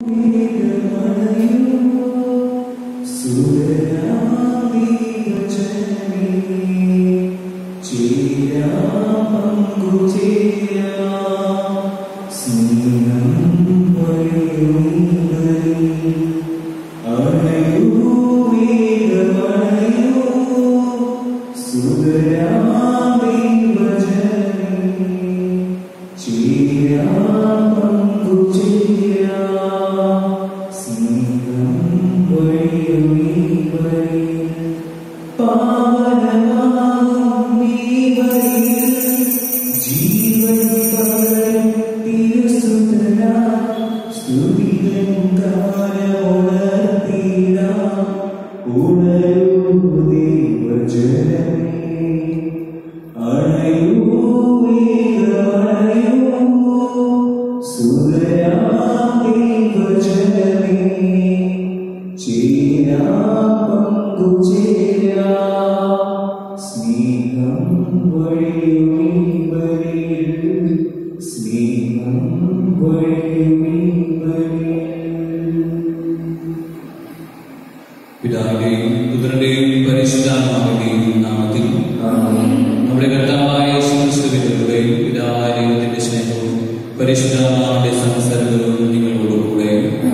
പിതാവിന്റെയും പുത്രന്റെയും പരിശുദ്ധാത്മാവിന്റെയും നാമത്തിൽ നമ്മുടെ കർത്താവായ യേശുക്രിസ്തുവിന്റെ കൃപയും പിതാവായ ദൈവത്തിന്റെ സ്നേഹവും പരിശുദ്ധാത്മാവിന്റെ സംസർഗവും നിങ്ങളോടുകൂടെ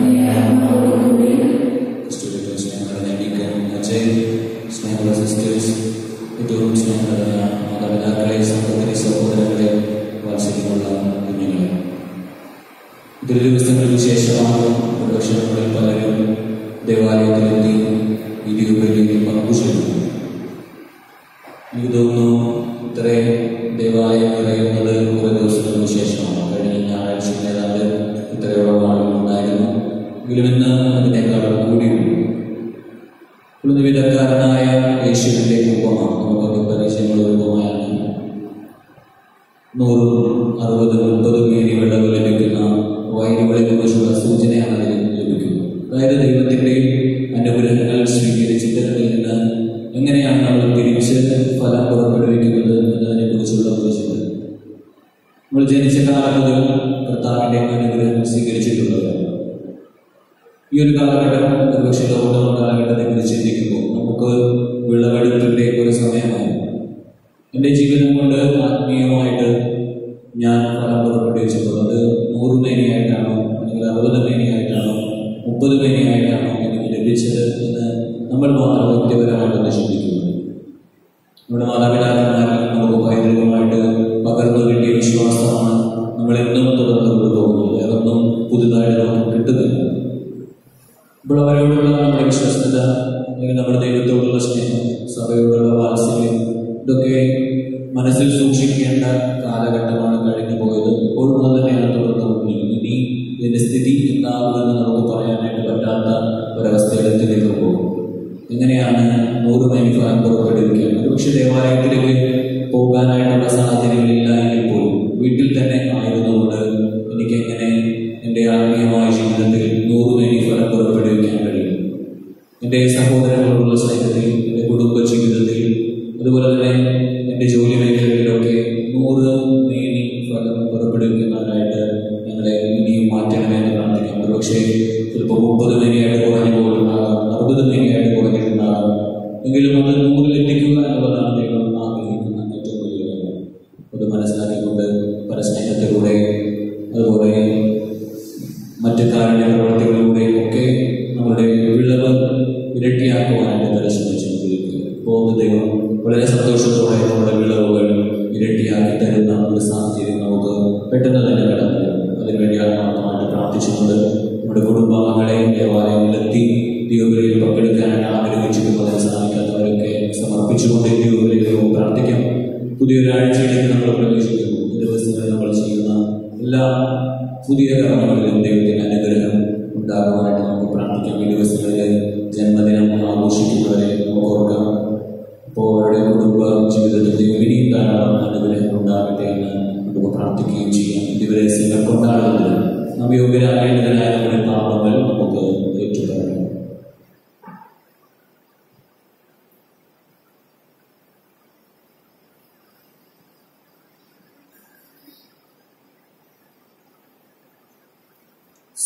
ക്രിസ്തുവിന്റെ സ്നേഹം നിറഞ്ഞ ഡീക്കൻ അജയ് സ്നേഹമുള്ള സിസ്റ്റേഴ്സ് ഏറ്റവും സ്നേഹം നിറഞ്ഞ മാതാപിതാക്കളെ സഹോദരി സഹോദരങ്ങളെ വാത്സല്യമുള്ള കുഞ്ഞുങ്ങളെ ഇതൊരു ദിവസങ്ങൾക്ക് ശേഷമാണ് ഒരുപക്ഷെ നമ്മളിൽ പലരും ദേവാലയത്തിലെത്തി വീഡിയോകളിലേക്ക് പങ്കുചേരുന്നു എനിക്ക് തോന്നുന്നു ഇത്രയും ദേവാലയം നിറയുന്നത് കുറെ ദിവസങ്ങൾക്ക് ശേഷമാണ് കഴിഞ്ഞ ഞായറാഴ്ച ഏതാണ്ട് ഇത്രയോളം ആളുകൾ ഉണ്ടായിരുന്നു എങ്കിലും ഇന്ന് അതിനേക്കാളും കൂടിയുള്ളൂ ഇന്ന് വിധക്കാരനായ യേശുവിന്റെ ഉപമ നമുക്കൊക്കെ പരിചയമുള്ള ഒരു ഉപമയാണ് നൂറും അറുപതും മുപ്പതും മേനി വിളവ് ലഭിക്കുന്ന വൈദ്യുകളെ കുറിച്ചുള്ള സൂചനയാണ് അതിൽ ലഭിക്കുന്നത് അതായത് ദൈവത്തിന്റെ അനുഗ്രഹങ്ങൾ സ്വീകരിച്ചിട്ട് അതിൽ നിന്ന് എങ്ങനെയാണ് നമ്മൾ തിരിച്ച് ഫലം പുറപ്പെടുവിക്കുന്നത് എന്നതിനെ കുറിച്ചുള്ള ഉപദേശങ്ങൾ നമ്മൾ ജനിച്ച കാലം മുതൽ കർത്താവിന്റെ അനുഗ്രഹം സ്വീകരിച്ചിട്ടുള്ളവരാണ് ഈ ഒരു കാലഘട്ടം ഒരുപക്ഷെ ലോക്ക്ഡൗൺ കാലഘട്ടത്തെ കുറിച്ച് ചിന്തിക്കുമ്പോൾ നമുക്ക് വിളവെടുപ്പിന്റെ ഒരു സമയമാണ് എൻ്റെ ജീവിതം കൊണ്ട് ആത്മീയമായിട്ട് ഞാൻ ഫലം പുറപ്പെടുവിച്ചപ്പോൾ അത് നൂറ് മേനിയായിട്ടാണോ അല്ലെങ്കിൽ അറുപത് മേനിയായിട്ടാണോ മുപ്പത് മേനിയായിട്ടാണോ എനിക്ക് ലഭിച്ചത് എന്ന് നമ്മൾ മാത്രം വ്യക്തിപരമായിട്ടൊന്ന് ചിന്തിക്കുന്നു നമ്മുടെ മാതാപിതാക്കന്മാരിൽ നമുക്ക് പൈതൃകമായിട്ട് പകർന്നു കിട്ടിയ വിശ്വാസമാണ് നമ്മൾ എന്നും തുടർന്ന് കൊണ്ടുപോകുന്നത് വേറൊന്നും പുതുതായിട്ട് നമുക്ക് കിട്ടുന്നില്ല അപ്പോൾ അവരോടുള്ള നമ്മുടെ വിശ്വസ്തത അല്ലെങ്കിൽ നമ്മുടെ ദൈവത്തോടുള്ള സ്നേഹം സഭയോടുള്ള വാത്സല്യം ഇതൊക്കെ മനസ്സിൽ സൂക്ഷിക്കേണ്ട കാലഘട്ടമാണ് കഴിഞ്ഞു പോയത് ഇപ്പോഴും അത് തന്നെയാണ് തുടർന്നുകൊണ്ടിരിക്കുന്നത് ഇനി ഇതിന്റെ സ്ഥിതി എന്താകുമെന്ന് നമുക്ക് പറയാനായിട്ട് പറ്റാത്ത ഒരവസ്ഥയിലെത്തി നിൽക്കുമ്പോൾ എങ്ങനെയാണ് നൂറ് മൈൽ ഫലം പുറപ്പെടുവിക്കുക ഒരുപക്ഷെ ദേവാലയത്തിലേക്ക് പോകാനായിട്ടുള്ള സാഹചര്യങ്ങളില്ല എങ്കിൽ പോലും വീട്ടിൽ തന്നെ ആയിരുന്നുകൊണ്ട് എനിക്ക് എങ്ങനെ എൻ്റെ ആത്മീയമായ ജീവിതത്തിൽ നൂറ് മേനി ഫലം പുറപ്പെടുവിക്കാൻ കഴിയും എൻ്റെ സഹോദരങ്ങളോടുള്ള സ്നേഹത്തിൽ എൻ്റെ കുടുംബ ജീവിതത്തിൽ അതുപോലെ തന്നെ എൻ്റെ ജോലി മേഖലകളിലൊക്കെ നൂറ് മേനി ഫലം പുറപ്പെടുവിക്കുന്നതിനായിട്ട് ഞങ്ങളെ ഇനിയും മാറ്റണമെന്ന് പ്രാർത്ഥിക്കാം ഒരുപക്ഷെ ചിലപ്പോൾ മുപ്പത് മേനിയായിട്ട് കുറഞ്ഞു പോയിട്ടുണ്ടാകാം അറുപത് മേനിയായിട്ട് കുറഞ്ഞിട്ടുണ്ടാകാം എങ്കിലും അത് നൂറിലെത്തിക്കുക എന്നുള്ളതാണ് ദൈവം ആഗ്രഹിക്കുന്ന ഏറ്റവും വലിയ കാര്യം അത് മനസ്സിലാക്കിക്കൊണ്ട് പരസ്നേഹത്തിലൂടെ അതുപോലെ മറ്റ് കാരുണ്യ പ്രവർത്തികളിലൂടെയും ഒക്കെ നമ്മുടെ വിളവ് ഇരട്ടിയാക്കുവാനായിട്ട് പരിശ്രമിച്ചുകൊണ്ടിരിക്കുക പോകുന്ന ദൈവം വളരെ സന്തോഷത്തോടെ നമ്മുടെ വിളവുകൾ ഇരട്ടിയാക്കി തരുന്ന ഒരു സാഹചര്യം നമുക്ക് പെട്ടെന്ന് തന്നെ കടന്നു അതിനുവേണ്ടി ആത്മാർത്ഥമായിട്ട് പ്രാർത്ഥിച്ചുകൊണ്ട് നമ്മുടെ കുടുംബാംഗങ്ങളെ ദേവാലയങ്ങളിലെത്തി ദൈവങ്ങളിൽ പങ്കെടുക്കാനായിട്ട് ആഗ്രഹിച്ചിട്ടും അതിന് സാധിക്കാത്തവരൊക്കെ സമർപ്പിച്ചുകൊണ്ട് ദൈവങ്ങളിലേക്ക് പ്രാർത്ഥിക്കാം പുതിയൊരു ആഴ്ചയിലേക്ക് നമ്മൾ പ്രവേശിക്കുന്നു ഈ ദിവസങ്ങളിൽ നമ്മൾ ചെയ്യുന്ന എല്ലാ പുതിയ കർമ്മങ്ങളിലും ദൈവത്തിന്റെ അനുഗ്രഹം ഉണ്ടാകുവാനായിട്ട് നമുക്ക് പ്രാർത്ഥിക്കാം ഈ ദിവസങ്ങളിൽ ജന്മദിനം ആഘോഷിക്കുന്നവരെ നമുക്ക് ഓർക്കാം അപ്പോൾ അവരുടെ കുടുംബ ജീവിതത്തിൽ ദൈവം ഇനിയും ധാരാളം അനുഗ്രഹം ഉണ്ടാകട്ടെ എന്ന് നമുക്ക് പ്രാർത്ഥിക്കുകയും ചെയ്യാം ഇതുവരെ സിംഗർ കൊണ്ടാടുന്നതിന് നാം യോഗ്യരാകേണ്ടതിനായ നമ്മുടെ പാപങ്ങൾ നമുക്ക് ഏറ്റുപറയാം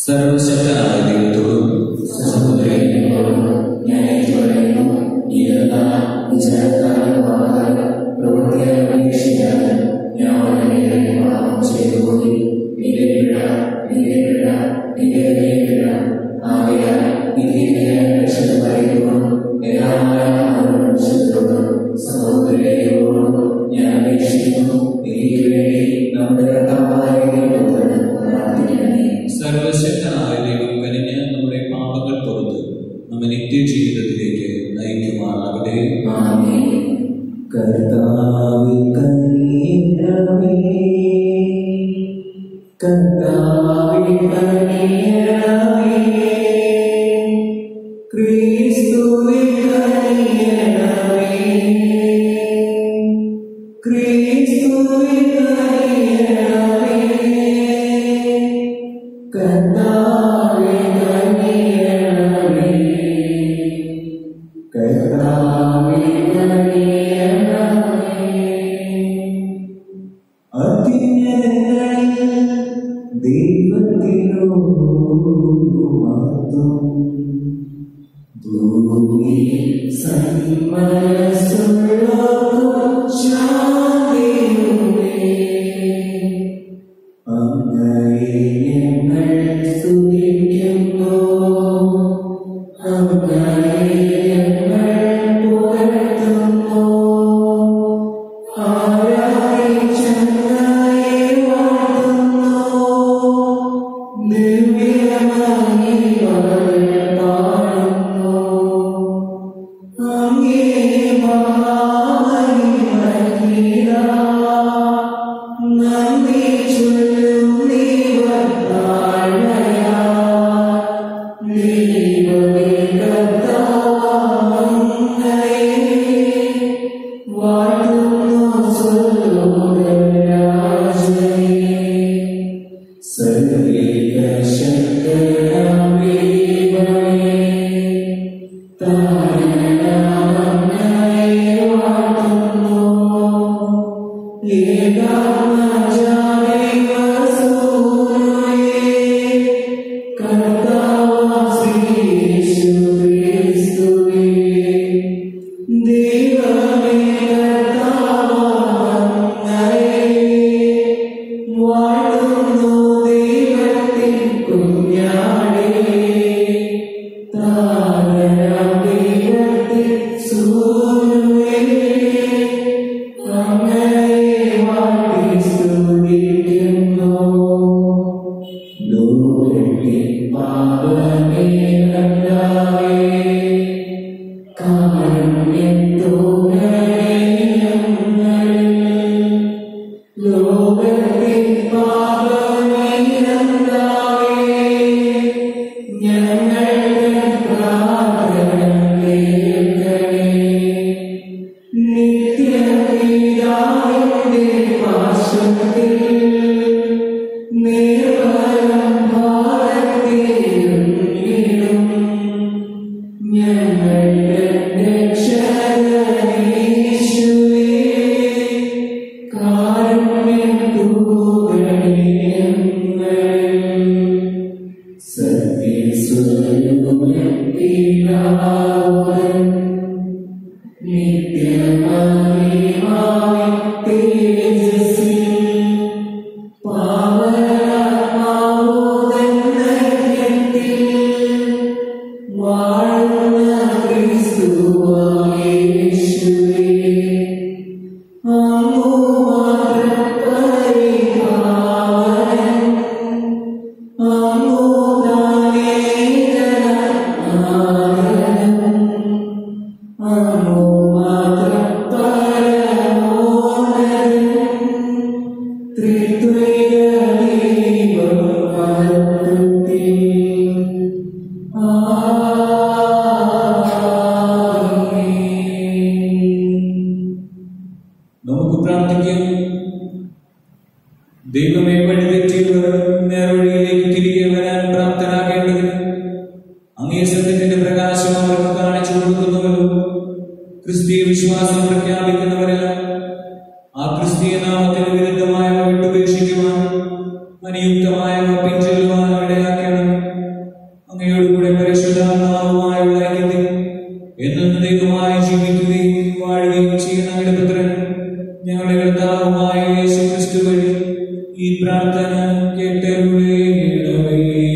സർവശക്തനായ ദൈവത്തോടും സഹോദരങ്ങളോടും ഞാൻ ഏറ്റുപറയുന്നു ഇതെല്ലാം വിചാരത്താലും വാക്കാലും പ്രവൃത്തിയാലും അപേക്ഷിക്കാനും ഞാൻ വളരെ പാപം ചെയ്തുപോയി നിന്റെ പിഴ നിന്റെ പിഴ നിന്റെ വലിയ പിഴ ആകയാൽ നിധിയായ രക്ഷ പറയുമ്പോഴും എല്ലാമായ മനുഷ്യരോടും സഹോദരങ്ങളോടും ഞാൻ അപേക്ഷിക്കുന്നു എനിക്ക് വേണ്ടി നമ്മുടെ കർത്താവായ ദൈവത്തോട് പ്രാർത്ഥിക്കണമേ സർവശക്തനായ ദൈവം കനിഞ്ഞ് നമ്മുടെ പാപങ്ങൾ പുറത്ത് നമ്മെ നിത്യജീവിതത്തിലേക്ക് നയിക്കുമാറാകട്ടെ കർത്താവ് കനിയണമേ കർത്താവ് കനിയണമേ ക്രിസ്തുവേ കനിയണമേ ക്രിസ്തുവേ കനിയണമേ കർത്താവേ കനിയണമേ കർത്താവേ കനിയണമേ അത്യുന്നതങ്ങളിൽ ദൈവത്തിനു മാത്രം ഭൂമിയിൽ സന്മനസ്സുള്ളവർക്കു ശാന്തിയുമേ. അങ്ങയെ ഞങ്ങൾ സ്തുതിക്കുന്നു. അങ്ങയെ ഞങ്ങൾ പുകഴ്ത്തുന്നു. ആരാധിച്ചങ്ങയെ വാഴ്ത്തുന്നു. ദിവ്യമായി മകൾ പാടുന്നു. അങ്ങേ മഹാമഹിമഹീനാ. നന്ദി ചൊല്ലും ദൈവം താഴ്മയാ. ദൈവമേ കർത്താവങ്ങയെ വാഴ്ത്തുന്നു സ്വലോകരാജനെ. സർവ്വേക ശക്തനാം ദൈവമേ, താരനാമങ്ങയെ വാഴ്ത്തുന്നു. ഏകാത്മജാതൈവസൂനുവേ, കർത്താവാം ശ്രീയേശുക്രിസ്തുവേ, ദൈവമേ കർത്താവാം അങ്ങയെ വാഴ്ത്തുന്നു ദൈവത്തിൻ കുഞ്ഞാടേ താരനാം ദൈവത്തിൻ സൂനുവേ അങ്ങയെ വാഴ്ത്തി സ്തുതിക്കുന്നു ലോകത്തിൻ പാപമേ കർത്താവേ കാരുണ്യം തോന്നണേ ഞങ്ങളിൽ ലോകത്തിൻ പാപമീരന്താവേ ഞങ്ങളുടെ പ്രാർത്ഥന കേൾക്കണേ നിത്യപിതാവിന്റെ പാശത്തിൽ നിർഭയം ഭാരതീരും ഞങ്ങളുടെ രക്ഷകനീശുവേ കാരുണ്യം തൂകണേ ഞങ്ങളിൽ. സത്യസ്വരൂപൻ പിതാവൻ നിത്യമഹിമാവിൻ തേജസ്സിൽ പാവനാത്മാവോദൻ ധൈര്യത്തിൽ വാഴുന്ന ക്രിസ്തുവായ യേശുവേ, അങ്ങു മാത്രം പരിപാവനൻ, അങ്ങു നാമേതനാഥൻ, അങ്ങു മാത്രം പരമോന്നതൻ, ത്രിത്വൈക ദൈവം മഹത്വത്തിൽ നമുക്ക് പ്രാർത്ഥിക്കാം ദൈവമേ വഴിതെറ്റിയവർ നേർവഴിയിലേക്ക് തിരികെ വരാൻ പ്രാപ്തരാകേണ്ടതിന് അങ്ങേ സത്യത്തിന്റെ പ്രകാശം അവർക്ക് കാണിച്ചു കൊടുക്കുന്നവരും ക്രിസ്തീയ വിശ്വാസം പ്രഖ്യാപിക്കുന്നവരെല്ലാം ആ ക്രിസ്തീയ നാമത്തിന് വിരുദ്ധമായവ വിട്ടുപേക്ഷിക്കുവാൻ അനുയുക്തമായവ പിൻചൊല്ലുവാൻ ഇടയാക്കണം അങ്ങയോടുകൂടെ പരിശുദ്ധാത്മാവുമായുള്ള ഐക്യത്തിൽ എന്നേക്കുമായി ജീവിക്കുകയും വാഴുകയും ചെയ്യുന്ന അങ്ങയുടെ പുത്രൻ ഞങ്ങളുടെ കർത്താവുമായ യേശു ക്രിസ്തു വഴി ഈ പ്രാർത്ഥന കേട്ടരുളേണമേ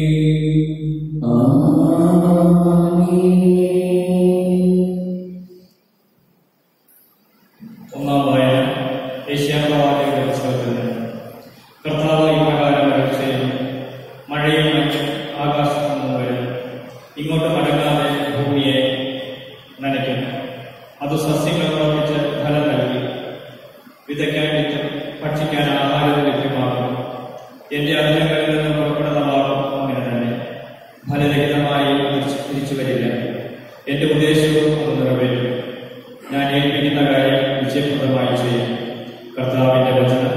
ഒന്നാം വായന ഏഷ്യാപ്രവാചകന്റെ പുസ്തകത്തിൽ നിന്ന് കർത്താവ് ഇപ്രകാരം അരുളി ചെയ്യുന്നു മഴയും മറ്റും ആകാശത്തു നിന്ന് വരും ഇങ്ങോട്ട് മടങ്ങാതെ ഭൂമിയെ നനയ്ക്കുന്നു അത് സസ്യങ്ങൾ ഉറപ്പിച്ച് ഫലം നൽകി വിതയ്ക്കാൻ വിത്തും ഭക്ഷിക്കാൻ ആഹാരം ലഭ്യമാകും എന്റെ അധരങ്ങളിൽ നിന്ന് പുറപ്പെടുന്ന വാക്കും അങ്ങനെ തന്നെ ഫലരഹിതമായി തിരിച്ചു തിരിച്ചു വരില്ല എന്റെ ഉദ്ദേശവും അത് നിറവേറ്റും ഞാൻ ഏൽപ്പിക്കുന്ന കാര്യം നിശ്ചയപ്രദമായി ചെയ്യും കർത്താവിന്റെ വചനം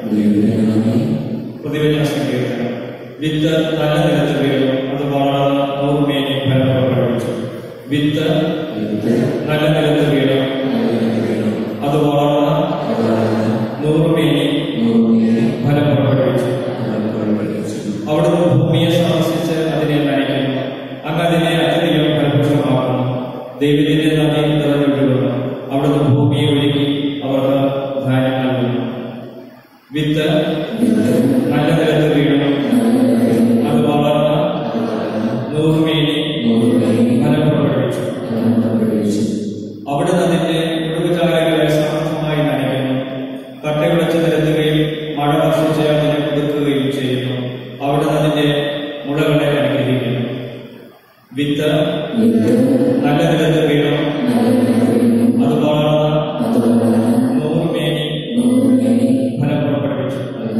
പ്രതിവചന സങ്കീർത്തനം വിത്ത് നല്ല നിലത്ത് വീണു അത് വളർന്ന് നൂറുമേനി ഫലം പുറപ്പെടുവിച്ചു വിത്ത് നല്ല നിലത്ത് വീണു അത് വളർന്ന് നൂറുമേനി ഫലം പുറപ്പെടുവിച്ചു അവിടുന്ന് ഭൂമിയെ സന്ദർശിച്ച് അതിനെ നനയ്ക്കുന്നു അങ്ങ് അതിനെ അത്യധികം ഫലപുഷ്ടമാക്കുന്നു ദൈവത്തിന്റെ നദി നിറഞ്ഞൊഴുകുന്നു അവിടുന്ന് ഭൂമിയെ ഒരുക്കി അവർക്ക് ധാന്യം നൽകുന്നു വിത്ത് നല്ല നിലത്ത് വീണു അത് വളർന്ന് നൂറുമേനി ഫലം പുറപ്പെടുവിച്ചു അവിടുന്ന് അതിന്റെ മൃഗജാലകളെ സമർത്ഥമായി നനയ്ക്കുന്നു കട്ടയുടച്ച് നിരത്തുകയും മഴ വർഷിച്ച് അതിനെ പുതുക്കുകയും ചെയ്യുന്നു അവിടുന്ന് അതിന്റെ മുളകളെ അനുഗ്രഹിക്കുന്നു വിത്ത് നല്ല നിലത്ത് വീണു അത് വളർന്ന് നൂറുമേനി ഫലം പുറപ്പെടുവിച്ചു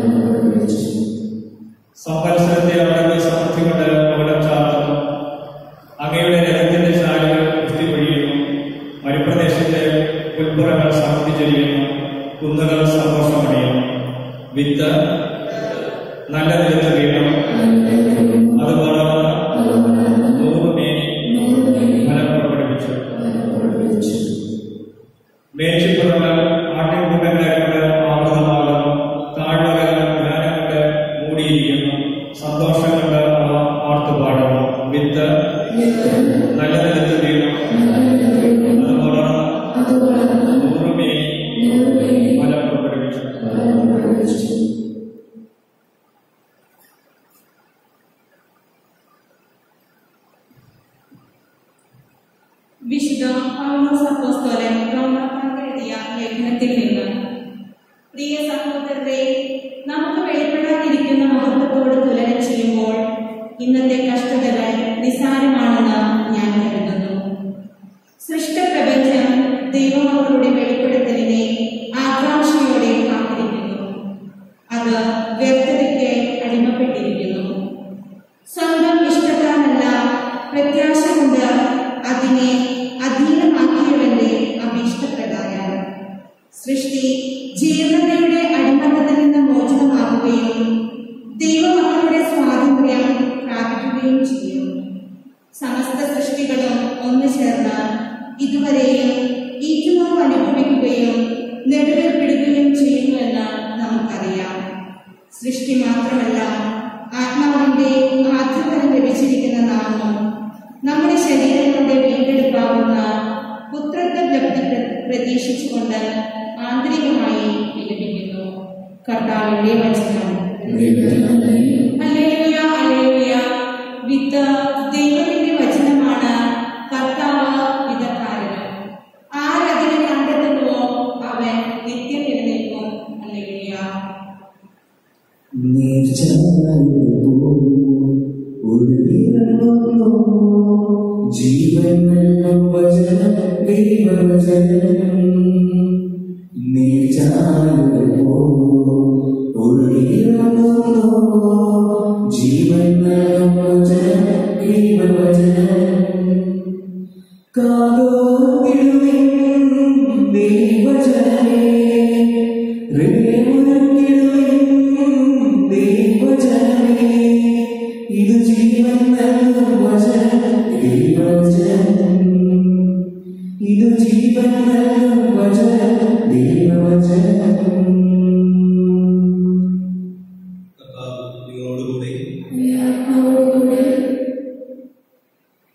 സംവത്സരത്തെ അവിടുന്ന് സമൃദ്ധി കൊണ്ട് പകരം ചാർത്തുന്നു അങ്ങയുടെ രഥത്തിന്റെ ചാലുകൾ പുഷ്ടി പൊഴിയുന്നു മരുപ്രദേശത്തെ പുൽപ്പുറങ്ങൾ സമൃദ്ധി ചൊരിയുന്നു കുന്നുകൾ സന്തോഷമണിയുന്നു വിത്ത് നല്ല നിലത്ത് വീണു അത് വളർന്ന് നൂറുമേനി ഫലം പുറപ്പെടുവിച്ചു മേച്ചിപ്പുറങ്ങൾ ആട്ടിൻകൂട്ടങ്ങളെ കൊണ്ട് ആവൃതമാകുന്നു താഴ്വരകൾ ജ്ഞാനം കൊണ്ട് മൂടിയിരിക്കുന്നു സന്തോഷം കൊണ്ട് അവ ആർത്തുപാടുന്നു വിത്ത് നല്ല നിലത്ത് വീണു അത് വളർന്ന് നൂറുമേനി ഫലം പുറപ്പെടുവിച്ചു വിശുദ്ധ പൗലോസ് അപ്പോസ്തലൻ റോമാക്കാർക്ക് എഴുതിയ ലേഖനത്തിൽ നിന്ന് പ്രിയ സഹോദരരെ നമുക്ക് വെളിപ്പെടാതിരിക്കുന്ന മഹത്വത്തോട് തുലനം ചെയ്യുമ്പോൾ ഇന്നത്തെ കഷ്ടതകൾ നിസാരമാണെന്ന് ഞാൻ കരുതുന്നു സൃഷ്ടപ്രപഞ്ചം ദൈവമക്കളുടെ വെളിപ്പെടുത്തലിനെ ആകാംക്ഷയോടെ കാത്തിരിക്കുന്നു അത് വ്യക്തതയ്ക്ക് അടിമപ്പെട്ടിരിക്കുന്നു സ്വന്തം ഇഷ്ടത്താലല്ല പ്രത്യാശ കൊണ്ട് അതിനെ അധീനമാക്കിയവന്റെ അഭീഷ്ടപ്രകാരം സൃഷ്ടി ജീവനയുടെ അടിമത്തത്തിൽ നിന്ന് മോചനമാകുകയും ദൈവമക്കളുടെ സ്വാതന്ത്ര്യം പ്രാപിക്കുകയും ചെയ്യും സമസ്ത സൃഷ്ടികളും ഒന്നു ചേർന്ന് ഇതുവരെയും ഈറ്റുനോവ് അനുഭവിക്കുകയും നെടുവേർപ്പിടുകയും ചെയ്യുന്നുവെന്ന് നമുക്കറിയാം സൃഷ്ടി മാത്രമല്ല ആത്മാവിന്റെ ആദ്യഫലം ലഭിച്ചിരിക്കുന്ന നാമം നമ്മുടെ ശരീരങ്ങളുടെ വീണ്ടെടുക്കാവുന്ന പുത്രത്വ ലബ്ധി പ്ര- പ്രതീക്ഷിച്ചുകൊണ്ട് ആന്തരികമായി വിലപിക്കുന്നു കർത്താവിന്റെ വചനം ഹല്ലേലൂയ, ഹല്ലേലൂയ. വിത്ത് ദൈവത്തിന്റെ വചനമാണ് കർത്താവ് വിധക്കാരനും ആരതിനെ കണ്ടെത്തുന്നുവോ അവൻ നിത്യം എഴുന്നേൽക്കും ഹല്ലേലൂയ ജീവൻ വചനം ദൈവവചനം നീച്ചാലോ ഒഴുകിയിറങ്ങുന്നു ജീവൻ വചനം ദൈവവചനം കാതോർത്തിടുവിൻ ദൈവജനമേ ഹൃദയമുറക്കിടുവിൻ ദൈവജനമേ ഇത് ജീവൻ നൽകും വചനം ദൈവവചനം ഇത് ജീവൻ നൽകും വചനം ദൈവവചനം കർത്താവ് നിങ്ങളോടുകൂടെ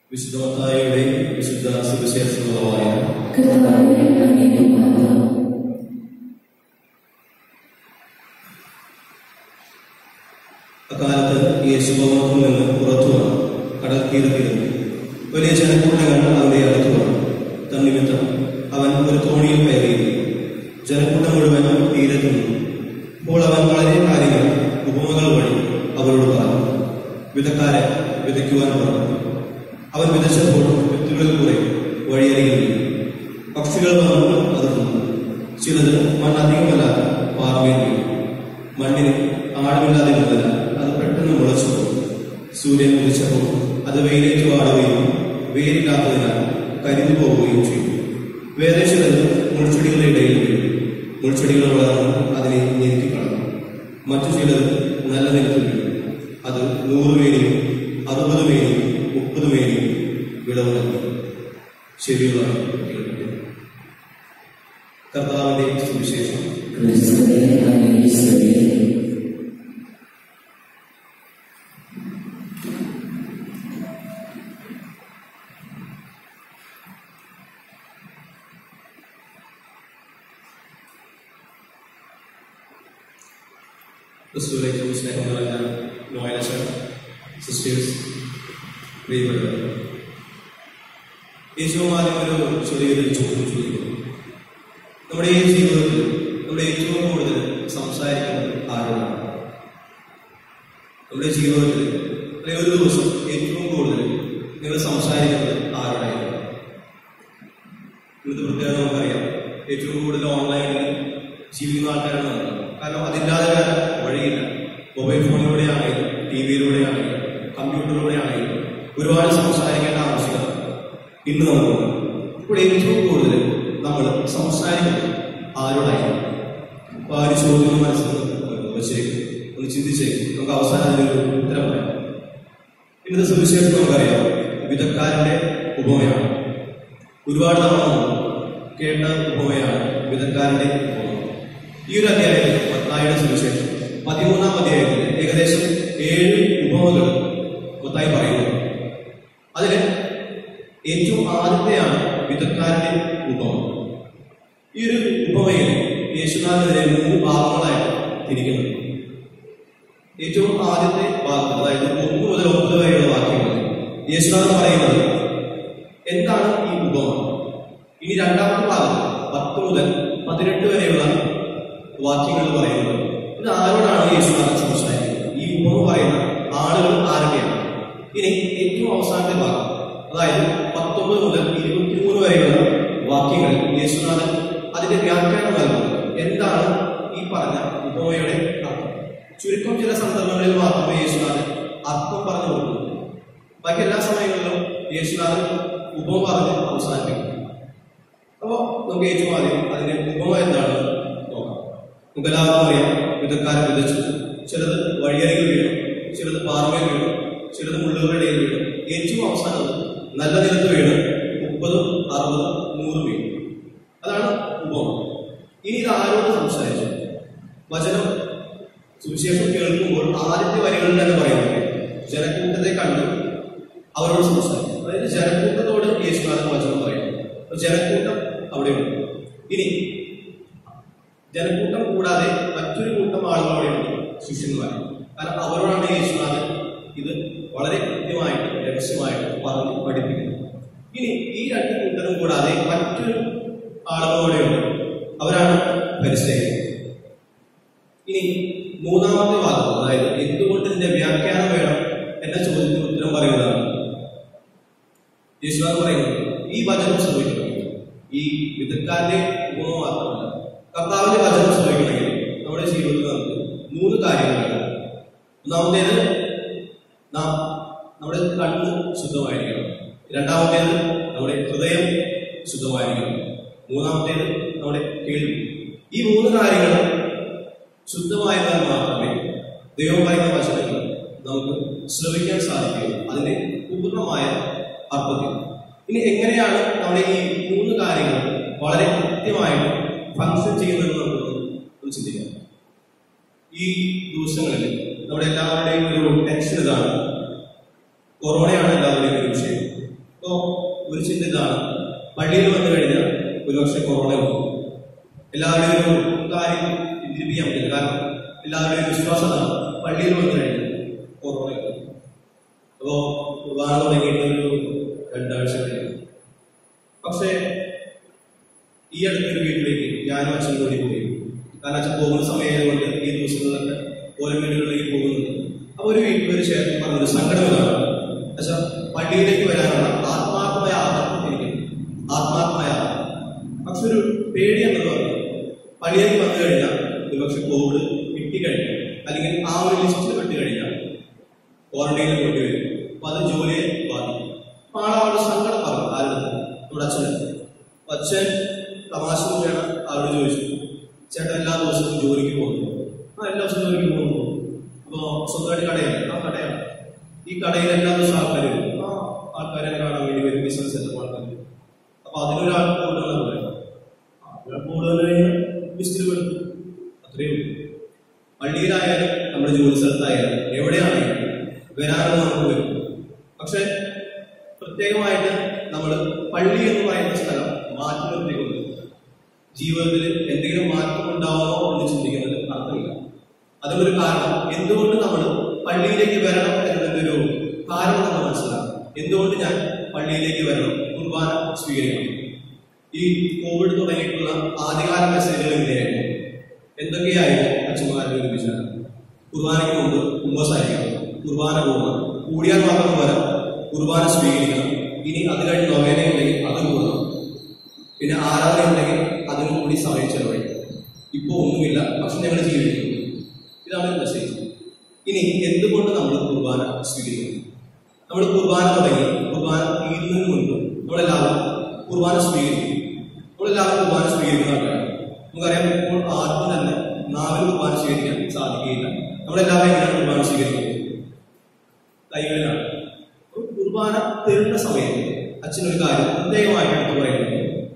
വിശുദ്ധമത്തായുടെ വിശുദ്ധ സുവിശേഷങ്ങളുമായ കർത്താവേ അങ്ങേക്ക് മാത്രം അക്കാലത്ത് യേശു ഭവനത്തിൽ നിന്ന് പുറത്തു വന്നു കടൽ തീരത്തിരുന്നു വലിയ ജനക്കൂട്ടങ്ങൾ അവന്റെ അടുത്ത് വന്നു തന്നിമിത്തം അവൻ ഒരു തോണിയിൽ കയറിയിരുന്നു ജനക്കൂട്ടം മുഴുവൻ തീരത്തു നിന്നു അപ്പോൾ അവൻ വളരെ കാര്യങ്ങൾ ഉപമകൾ വഴി അവരോട് പറഞ്ഞു വിധക്കാരെ വിതയ്ക്കുവാൻ പറഞ്ഞു അവൻ വിതച്ചപ്പോൾ വിത്തുകളിൽ കുറെ വഴിയരികിൽ വീണു. പക്ഷികൾ വന്നു അത് തിന്നു ചിലത് മണ്ണധികമല്ലാതെ പാർമയിൽ വീണു മണ്ണിന് ആഴമില്ലാതെ ഇരുന്നതിനാൽ അത് പെട്ടെന്ന് മുളച്ചു പോയി. സൂര്യൻ ഉദിച്ചപ്പോൾ അത് വെയിലേക്ക് വാടുകയും വെയിലില്ലാത്തതിനാൽ കരിഞ്ഞു പോവുകയും ചെയ്തു വേറെ ചിലത് മുൾച്ചെടികളുടെ ഇടയിൽ വീണു മുൾച്ചെടികൾ വളർന്ന് അതിനെ ഞെരുക്കി കളഞ്ഞു മറ്റു ചിലത് നല്ല നിലത്ത് വീണു അത് നൂറ് മേനിയും അറുപത് മേനിയും മുപ്പത് മേനിയും വിളവ് നൽകി ശരിയുള്ള കർത്താവിന്റെ സുവിശേഷം ക്രിസ്തുവേ അങ്ങേക്ക് സ്തുതി ക്രിസ്തുവിലേക്കും സ്നേഹം നിറഞ്ഞ നോയലച്ച സിസ്റ്റേഴ്സ് പ്രിയപ്പെട്ടവർ ഏറ്റവും ആദ്യം ഒരു ചെറിയൊരു ചോദ്യം ചോദിക്കുന്നു നമ്മുടെ ഈ ജീവിതത്തിൽ നമ്മുടെ ഏറ്റവും കൂടുതൽ സംസാരിക്കുന്നത് ആരോടാണ് നമ്മുടെ ജീവിതത്തിൽ അല്ലെങ്കിൽ ഒരു ദിവസം ഏറ്റവും കൂടുതൽ നിങ്ങൾ സംസാരിക്കുന്നത് ആരോടായിരിക്കും ഇന്നത്തെ പ്രത്യേകത നമുക്കറിയാം ഏറ്റവും കൂടുതൽ ഓൺലൈനിൽ ജീവിക്കുന്ന ആൾക്കാരാണ് നമ്മൾ കാരണം അതില്ലാതെ വേറെ വഴിയില്ല മൊബൈൽ ഫോണിലൂടെയാണെങ്കിലും ടി വിയിലൂടെയാണെങ്കിലും കമ്പ്യൂട്ടറിലൂടെയാണെങ്കിലും ഒരുപാട് സംസാരിക്കേണ്ട ആവശ്യകത ഇന്ന് നമുക്കുണ്ട് ഇപ്പോൾ ഏറ്റവും കൂടുതൽ നമ്മൾ സംസാരിക്കുന്നത് ആരോടായിരിക്കും അപ്പോൾ ആ ഒരു ചോദ്യം മനസ്സിൽ വെച്ചേക്ക് ഒന്ന് ചിന്തിച്ചേക്ക് നമുക്ക് അവസാനം അതിനൊരു ഉത്തരം പറയാം ഇന്നത്തെ സുവിശേഷം നമുക്കറിയാം വിധക്കാരന്റെ ഉപമയാണ് ഒരുപാട് തവണ നമ്മൾ കേട്ട ഉപമയാണ് വിധക്കാരന്റെ ഉപമ ഈ ഒരു അധ്യായത്തിൽ മത്തായിയുടെ സുവിശേഷം പതിമൂന്നാം അധ്യായത്തിൽ ഏകദേശം ഏഴ് ഉപമകൾ മത്തായി പറയുന്നു അതില് ഏറ്റവും ആദ്യത്തെയാണ് വിധക്കാരന്റെ ഉപമ ഈ ഒരു ഉപമയിൽ യേശുനാഥിനെ മൂന്ന് ഭാഗങ്ങളായിട്ട് തിരിക്കുന്നുണ്ട് ഏറ്റവും ആദ്യത്തെ ഭാഗം അതായത് ഒന്ന് മുതൽ ഒമ്പത് വരെയുള്ള വാക്യങ്ങൾ യേശുനാഥൻ പറയുന്നത് എന്താണ് ഈ ഉപമ ഇനി രണ്ടാമത്തെ ഭാഗം പത്ത് മുതൽ പതിനെട്ട് വരെയുള്ള വാക്യങ്ങൾ പറയുന്നത് ഇത് ആരോടാണ് യേശുനാഥൻ സംസാരിക്കുന്നത് ഈ ഉപമ പറയുന്ന ആളുകൾ ആരൊക്കെയാണ് ഇനി ഏറ്റവും അവസാനത്തെ ഭാഗം അതായത് പത്തൊമ്പത് മുതൽ ഇരുപത്തിമൂന്ന് വരെയുള്ള വാക്യങ്ങൾ യേശുനാഥൻ അതിന്റെ വ്യാഖ്യാനം നൽകുന്നത് എന്താണ് ഈ പറഞ്ഞ ഉപമയുടെ അർത്ഥം ചുരുക്കം ചില സന്ദർഭങ്ങളിൽ മാത്രമേ യേശുനാഥൻ അർത്ഥം പറഞ്ഞു കൊടുക്കുന്നുള്ളൂ ബാക്കി എല്ലാ സമയങ്ങളിലും യേശുനാഥൻ ഉപമ പറഞ്ഞ് അവസാനിപ്പിക്കും അപ്പോ നമുക്ക് ഏറ്റവും ആദ്യം അതിന്റെ ഉപമ എന്താണ് നോക്കാം നമുക്ക് എല്ലാവർക്കും അറിയാം വിധക്കാരൻ വിതച്ചു ചിലത് വഴിയരികിൽ വീഴും ചിലത് പാറമേൽ വീഴും ചിലത് മുള്ളുകളുടെ ഇടയിൽ വീഴും ഏറ്റവും അവസാനം നല്ല നിലത്ത് വീണ് മുപ്പതും അറുപതും നൂറും വീഴും അതാണ് ഉപമ ഇനി ഇത് ആരോട് സംസാരിച്ചു വചനം സുവിശേഷം കേൾക്കുമ്പോൾ ആദ്യത്തെ വരികളിൽ തന്നെ പറയുന്നത് ജനക്കൂട്ടത്തെ കണ്ടു അവരോട് സംസാരിക്കും അതായത് ജനക്കൂട്ടത്തോട് യേശുനാഥൻ വചനം പറയുന്നു അപ്പൊ ജനക്കൂട്ടം അവിടെയുണ്ട് ഇനി ജനക്കൂട്ടം കൂടാതെ മറ്റൊരു കൂട്ടം ആളുകൾ അവിടെയുണ്ട് ശിഷ്യന്മാർ കാരണം അവരോടാണ് യേശുനാഥൻ ഇത് വളരെ കൃത്യമായിട്ട് രഹസ്യമായിട്ട് പറഞ്ഞ് പഠിപ്പിക്കുന്നത് ഇനി ഈ രണ്ട് കൂട്ടരും കൂടാതെ മറ്റൊരു ആളുകൾ അവിടെയുണ്ട് അവരാണ് പരിസരം ഇനി മൂന്നാമത്തെ വാദം അതായത് എന്തുകൊണ്ട് ഇതിന്റെ വ്യാഖ്യാനം വേണം എന്ന ചോദ്യത്തിന് ഉത്തരം പറയുന്നതാണ് യേശുദാസ് പറയുന്നത് ഈ വചനം ശ്രമിക്കണമെങ്കിൽ ഈ വിധക്കാരന്റെ ഉപമ മാത്രമല്ല കർത്താവിന്റെ വചനം ശ്രമിക്കണമെങ്കിൽ നമ്മുടെ ജീവിതത്തിൽ നമുക്ക് മൂന്ന് കാര്യങ്ങളുണ്ട് ഒന്നാമത്തേത് നാം നമ്മുടെ കണ്ണ് ശുദ്ധമായിരിക്കണം രണ്ടാമത്തേത് നമ്മുടെ ഹൃദയം ശുദ്ധമായിരിക്കണം മൂന്നാമത്തേത് നമ്മുടെ കേൾവി ഈ മൂന്ന് കാര്യങ്ങളും ശുദ്ധമായതാൽ മാത്രമേ ദൈവം പറയുന്ന വചനങ്ങൾ നമുക്ക് ശ്രമിക്കാൻ സാധിക്കുകയുള്ളൂ അതിന്റെ പൂർണ്ണമായ അർത്ഥത്തിൽ ഇനി എങ്ങനെയാണ് നമ്മുടെ ഈ മൂന്ന് കാര്യങ്ങൾ വളരെ കൃത്യമായിട്ട് ഫങ്ഷൻ ചെയ്യുന്നത് നമുക്ക് ഒന്ന് ചിന്തിക്കാം ഈ ദിവസങ്ങളിൽ നമ്മുടെ എല്ലാവരുടെയും ഒരു ടെൻഷൻ ഇതാണ് കൊറോണയാണ് എല്ലാവരുടെയും ഒരു വിഷയം ഇതാണ് പള്ളിയിൽ വന്നു കഴിഞ്ഞാൽ ഒരുപക്ഷെ കൊറോണ വരും എല്ലാവരുടെയും ഒരു കാര്യം ചിന്തിപ്പിക്കാൻ പറ്റില്ല കാരണം എല്ലാവരുടെയും ഒരു വിശ്വാസം അതാണ് പള്ളിയിൽ വന്നു കഴിഞ്ഞാൽ കൊറോണ വരും അപ്പോ കുർബാന തുടങ്ങിയിട്ട് ഒരു രണ്ടാഴ്ച കഴിഞ്ഞു പക്ഷേ ഈ അടുത്തൊരു വീട്ടിലേക്ക് ഞാനും അച്ഛൻ കൂടി പോയി കാരണം അച്ഛൻ പോകുന്ന സമയമായതുകൊണ്ട് ഈ ദിവസങ്ങളിലൊക്കെ ഓരോ വീടുകളിലേക്ക് പോകുന്നുണ്ട് അപ്പൊ ഒരു വീട്ടിൽ ഒരു ചേട്ടൻ പറഞ്ഞൊരു സങ്കടം ഇതാണ് അച്ഛാ പള്ളിയിലേക്ക് വരാനുള്ള ആത്മാർത്ഥമായ ആഗ്രഹം എനിക്ക് ആത്മാർത്ഥമായ ആഗ്രഹം പക്ഷെ ഒരു പേടി എന്നത് പറഞ്ഞു പള്ളിയിലേക്ക് വന്നു കഴിഞ്ഞാൽ ഒരുപക്ഷെ കോവിഡ് കിട്ടിക്കഴിഞ്ഞാൽ അല്ലെങ്കിൽ ആ ഒരു ലിസ്റ്റിൽ പെട്ട് കഴിഞ്ഞാൽ ക്വാറന്റൈനിൽ കൊണ്ടുവരും അപ്പൊ അത് ജോലിയെ ബാധിക്കും അപ്പൊ ആളവിടെ സങ്കടം പറഞ്ഞു ആരുടെ നമ്മുടെ അച്ഛന് അപ്പൊ അച്ഛൻ തമാശ മുഖേന അവരോട് ചോദിച്ചു ചേട്ടൻ എല്ലാ ദിവസവും ജോലിക്ക് പോകുന്നു ആ എല്ലാ ദിവസവും ജോലിക്ക് പോകുന്നു അപ്പൊ സ്വന്തമായിട്ട് കടയാണ് ആ കടയാണ് ഈ കടയിൽ എല്ലാ ദിവസവും ആൾക്കാർ വരും ആ ആൾക്കാരെ കാണാൻ വേണ്ടി വരും ബിസിനസ് എല്ലാം ആൾക്കാർ വരും അപ്പൊ അതിനൊരാൾ കൂടുതലെന്ന് പറയും ഒരാൾ കൂടുതൽ കഴിഞ്ഞാൽ ലിസ്റ്റിൽ പെടും അത്രയേ ഉള്ളൂ പള്ളിയിലായാലും നമ്മുടെ ജോലി സ്ഥലത്തായാലും എവിടെയാണെങ്കിലും വരാനുള്ള നമുക്ക് വരും പക്ഷെ പ്രത്യേകമായിട്ട് നമ്മൾ പള്ളി എന്ന് പറയുന്ന സ്ഥലം മാറ്റി നിർത്തിക്കൊണ്ട് ജീവിതത്തിൽ എന്തെങ്കിലും മാറ്റം ഉണ്ടാവുമോ എന്ന് ചിന്തിക്കുന്നത് അർത്ഥമില്ല അതിനൊരു കാരണം എന്തുകൊണ്ട് നമ്മൾ പള്ളിയിലേക്ക് വരണം എന്നതിന്റെ ഒരു കാരണം നമ്മൾ മനസ്സിലാക്കണം എന്തുകൊണ്ട് ഞാൻ പള്ളിയിലേക്ക് വരണം കുർബാന സ്വീകരിക്കണം ഈ കോവിഡ് തുടങ്ങിയിട്ടുള്ള ആദ്യകാല മെസ്സേജുകൾ ഇങ്ങനെയായിരുന്നു എന്തൊക്കെയായിരുന്നു അച്ഛന്മാരെ ഒരുമിച്ചാണ് കുർബാനയ്ക്ക് മുമ്പ് കുമ്പസാരിക്കണം കുർബാന പോകണം കൂടിയാൽ മാത്രം പോരാ കുർബാന സ്വീകരിക്കണം ഇനി അത് കഴിഞ്ഞ് നൊവേന ഉണ്ടെങ്കിൽ അത് കൂടണം പിന്നെ ആരാധന ഉണ്ടെങ്കിൽ അതിനും കൂടി സമയം ചെലവഴിക്കും ഇപ്പോൾ ഒന്നുമില്ല പക്ഷെ ഞങ്ങൾ ജീവിക്കുന്നു ഇതാണ് മെസ്സേജ് ഇനി എന്തുകൊണ്ട് നമ്മൾ കുർബാന സ്വീകരിക്കുന്നു നമ്മൾ കുർബാന തുടങ്ങി കുർബാന തീരുന്നതിന് മുൻപ് നമ്മളെല്ലാവരും കുർബാന സ്വീകരിക്കും നമ്മളെല്ലാവരും കുർബാന സ്വീകരിക്കുന്ന ആൾക്കാരാണ് നമുക്കറിയാം ഇപ്പോൾ ആർക്കും തന്നെ നാവിൽ കുർബാന സ്വീകരിക്കാൻ സാധിക്കുകയില്ല നമ്മളെല്ലാവരും എങ്ങനെയാണ് കുർബാന സ്വീകരിക്കുന്നത് കൈകളിലാണ് അപ്പോൾ കുർബാന തരുന്ന സമയത്ത് അച്ഛനൊരു കാര്യം പ്രത്യേകമായിട്ട് എടുത്തു പറയുന്നത്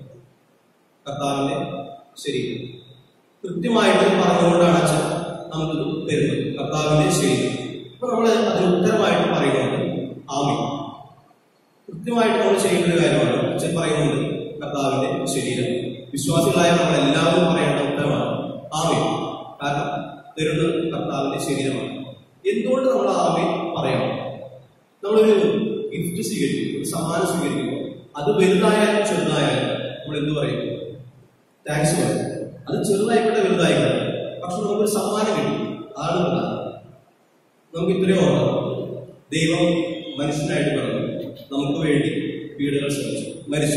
കർത്താവിന്റെ ശരീരം കൃത്യമായിട്ട് പറഞ്ഞുകൊണ്ടാണ് അച്ഛൻ നമുക്കിത് തരുന്നത് കർത്താവിന്റെ ശരീരം അപ്പൊ നമ്മൾ അതിന് ഉത്തരമായിട്ട് പറയുന്നുണ്ട് ആമി കൃത്യമായിട്ട് നമ്മൾ ചെയ്യേണ്ട ഒരു കാര്യമാണ് അച്ഛൻ പറയുന്നുണ്ട് കർത്താവിന്റെ ശരീരം വിശ്വാസികളായ നമ്മൾ എല്ലാവരും പറയേണ്ട ഉത്തരമാണ് ആമി കാരണം തരുന്നത് കർത്താവിന്റെ ശരീരമാണ് എന്തുകൊണ്ട് നമ്മൾ ആമി പറയണം നമ്മളൊരു ഗിഫ്റ്റ് സ്വീകരിക്കും ഒരു സമ്മാനം സ്വീകരിക്കുമ്പോൾ അത് വലുതായാലും ചെറുതായാലും നമ്മൾ എന്ത് പറയും താങ്ക്സ് പറയും അത് ചെറുതായിക്കോട്ടെ വലുതായിക്കോട്ടെ പക്ഷെ നമുക്കൊരു സമ്മാനം കിട്ടും അതാണ് പ്രധാനം നമുക്ക് ഇത്രയും ഓർക്കണം ദൈവം മനുഷ്യനായിട്ട് പറഞ്ഞു നമുക്ക് വേണ്ടി വീടുകൾ ശ്രമിച്ചു മരിച്ചു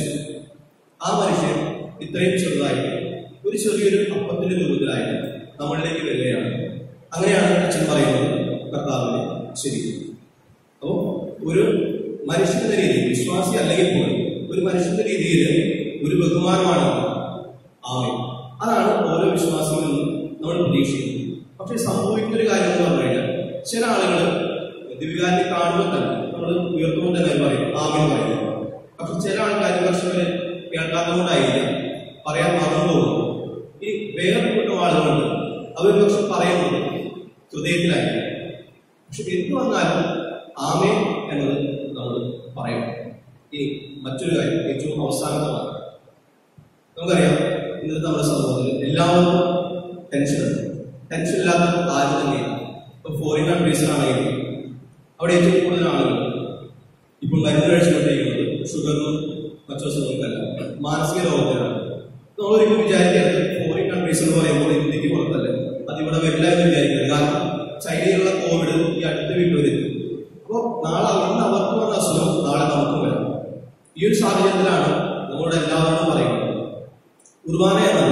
ആ മനുഷ്യൻ ഇത്രയും ചെറുതായിട്ട് ഒരു ചെറിയൊരു അപ്പത്തിന്റെ രൂപത്തിലായിട്ട് നമ്മളിലേക്ക് വരികയാണ് അങ്ങനെയാണ് അച്ഛൻ പറയുന്നത് കർത്താവിന്റെ ശരി അപ്പോ ഒരു മനുഷ്യന്റെ രീതിയിൽ വിശ്വാസി അല്ലെങ്കിൽ പോലും ഒരു മനുഷ്യന്റെ രീതിയിൽ ഒരു ബഹുമാനമാണ് ആമേ അതാണ് ഓരോ വിശ്വാസികളിൽ നിന്നും നമ്മൾ പ്രതീക്ഷിക്കുന്നത് പക്ഷെ സംഭവിക്കുന്ന ഒരു കാര്യം എന്ന് പറഞ്ഞു കഴിഞ്ഞാൽ ചില ആളുകൾ ദിവികാരനെ കാണുമ്പോൾ തന്നെ നമ്മൾ ഉയർത്തുമ്പോൾ തന്നെ അവർ പറയും ആമേൻ പറയും പക്ഷെ ചില ആൾക്കാർ കർഷകരെ കേൾക്കാത്തതുകൊണ്ടായിരിക്കാം പറയാൻ മറന്നു പോകും ഇനി വേറെ കൂട്ടം ആളുകളുണ്ട് അവർ പക്ഷെ പറയുന്നത് ഹൃദയത്തിലായിരിക്കും പക്ഷെ എന്ത് വന്നാലും ആമേ എന്നത് നമ്മൾ പറയണം ഇനി മറ്റൊരു കാര്യം ഏറ്റവും അവസാനത്തമാണ് നമുക്കറിയാം ഇന്നത്തെ നമ്മുടെ സമൂഹത്തിൽ എല്ലാവർക്കും ടെൻഷനുണ്ട് ടെൻഷൻ ഇല്ലാത്ത ആരും തന്നെയാണ് ഇപ്പൊ ഫോറിൻ കൺട്രീസിലാണെങ്കിലും അവിടെ ഏറ്റവും കൂടുതൽ ആളുകൾ ഇപ്പോൾ മരുന്ന് കഴിച്ചുകൊണ്ടിരിക്കുന്നത് ഷുഗറിനും മറ്റു അസുഖങ്ങൾക്കല്ല മാനസിക രോഗത്തിനാണ് നമ്മളൊരിക്കലും വിചാരിക്കരുത് ഫോറിൻ കൺട്രീസ് എന്ന് പറയുമ്പോൾ ഇന്ത്യക്ക് പുറത്തല്ലേ അത് ഇവിടെ വരില്ല എന്ന് വിചാരിക്കരുത് കാരണം ചൈനയിലുള്ള കോവിഡ് ഈ അടുത്ത വീട്ടുവരെത്തി അപ്പോൾ നാളെ ഇന്ന് അവർക്ക് വന്ന അസുഖം നാളെ നമുക്കും വരാം ഈ ഒരു സാഹചര്യത്തിലാണ് നമ്മളോട് എല്ലാവരോടും പറയുന്നത് കുർബാന എന്നത്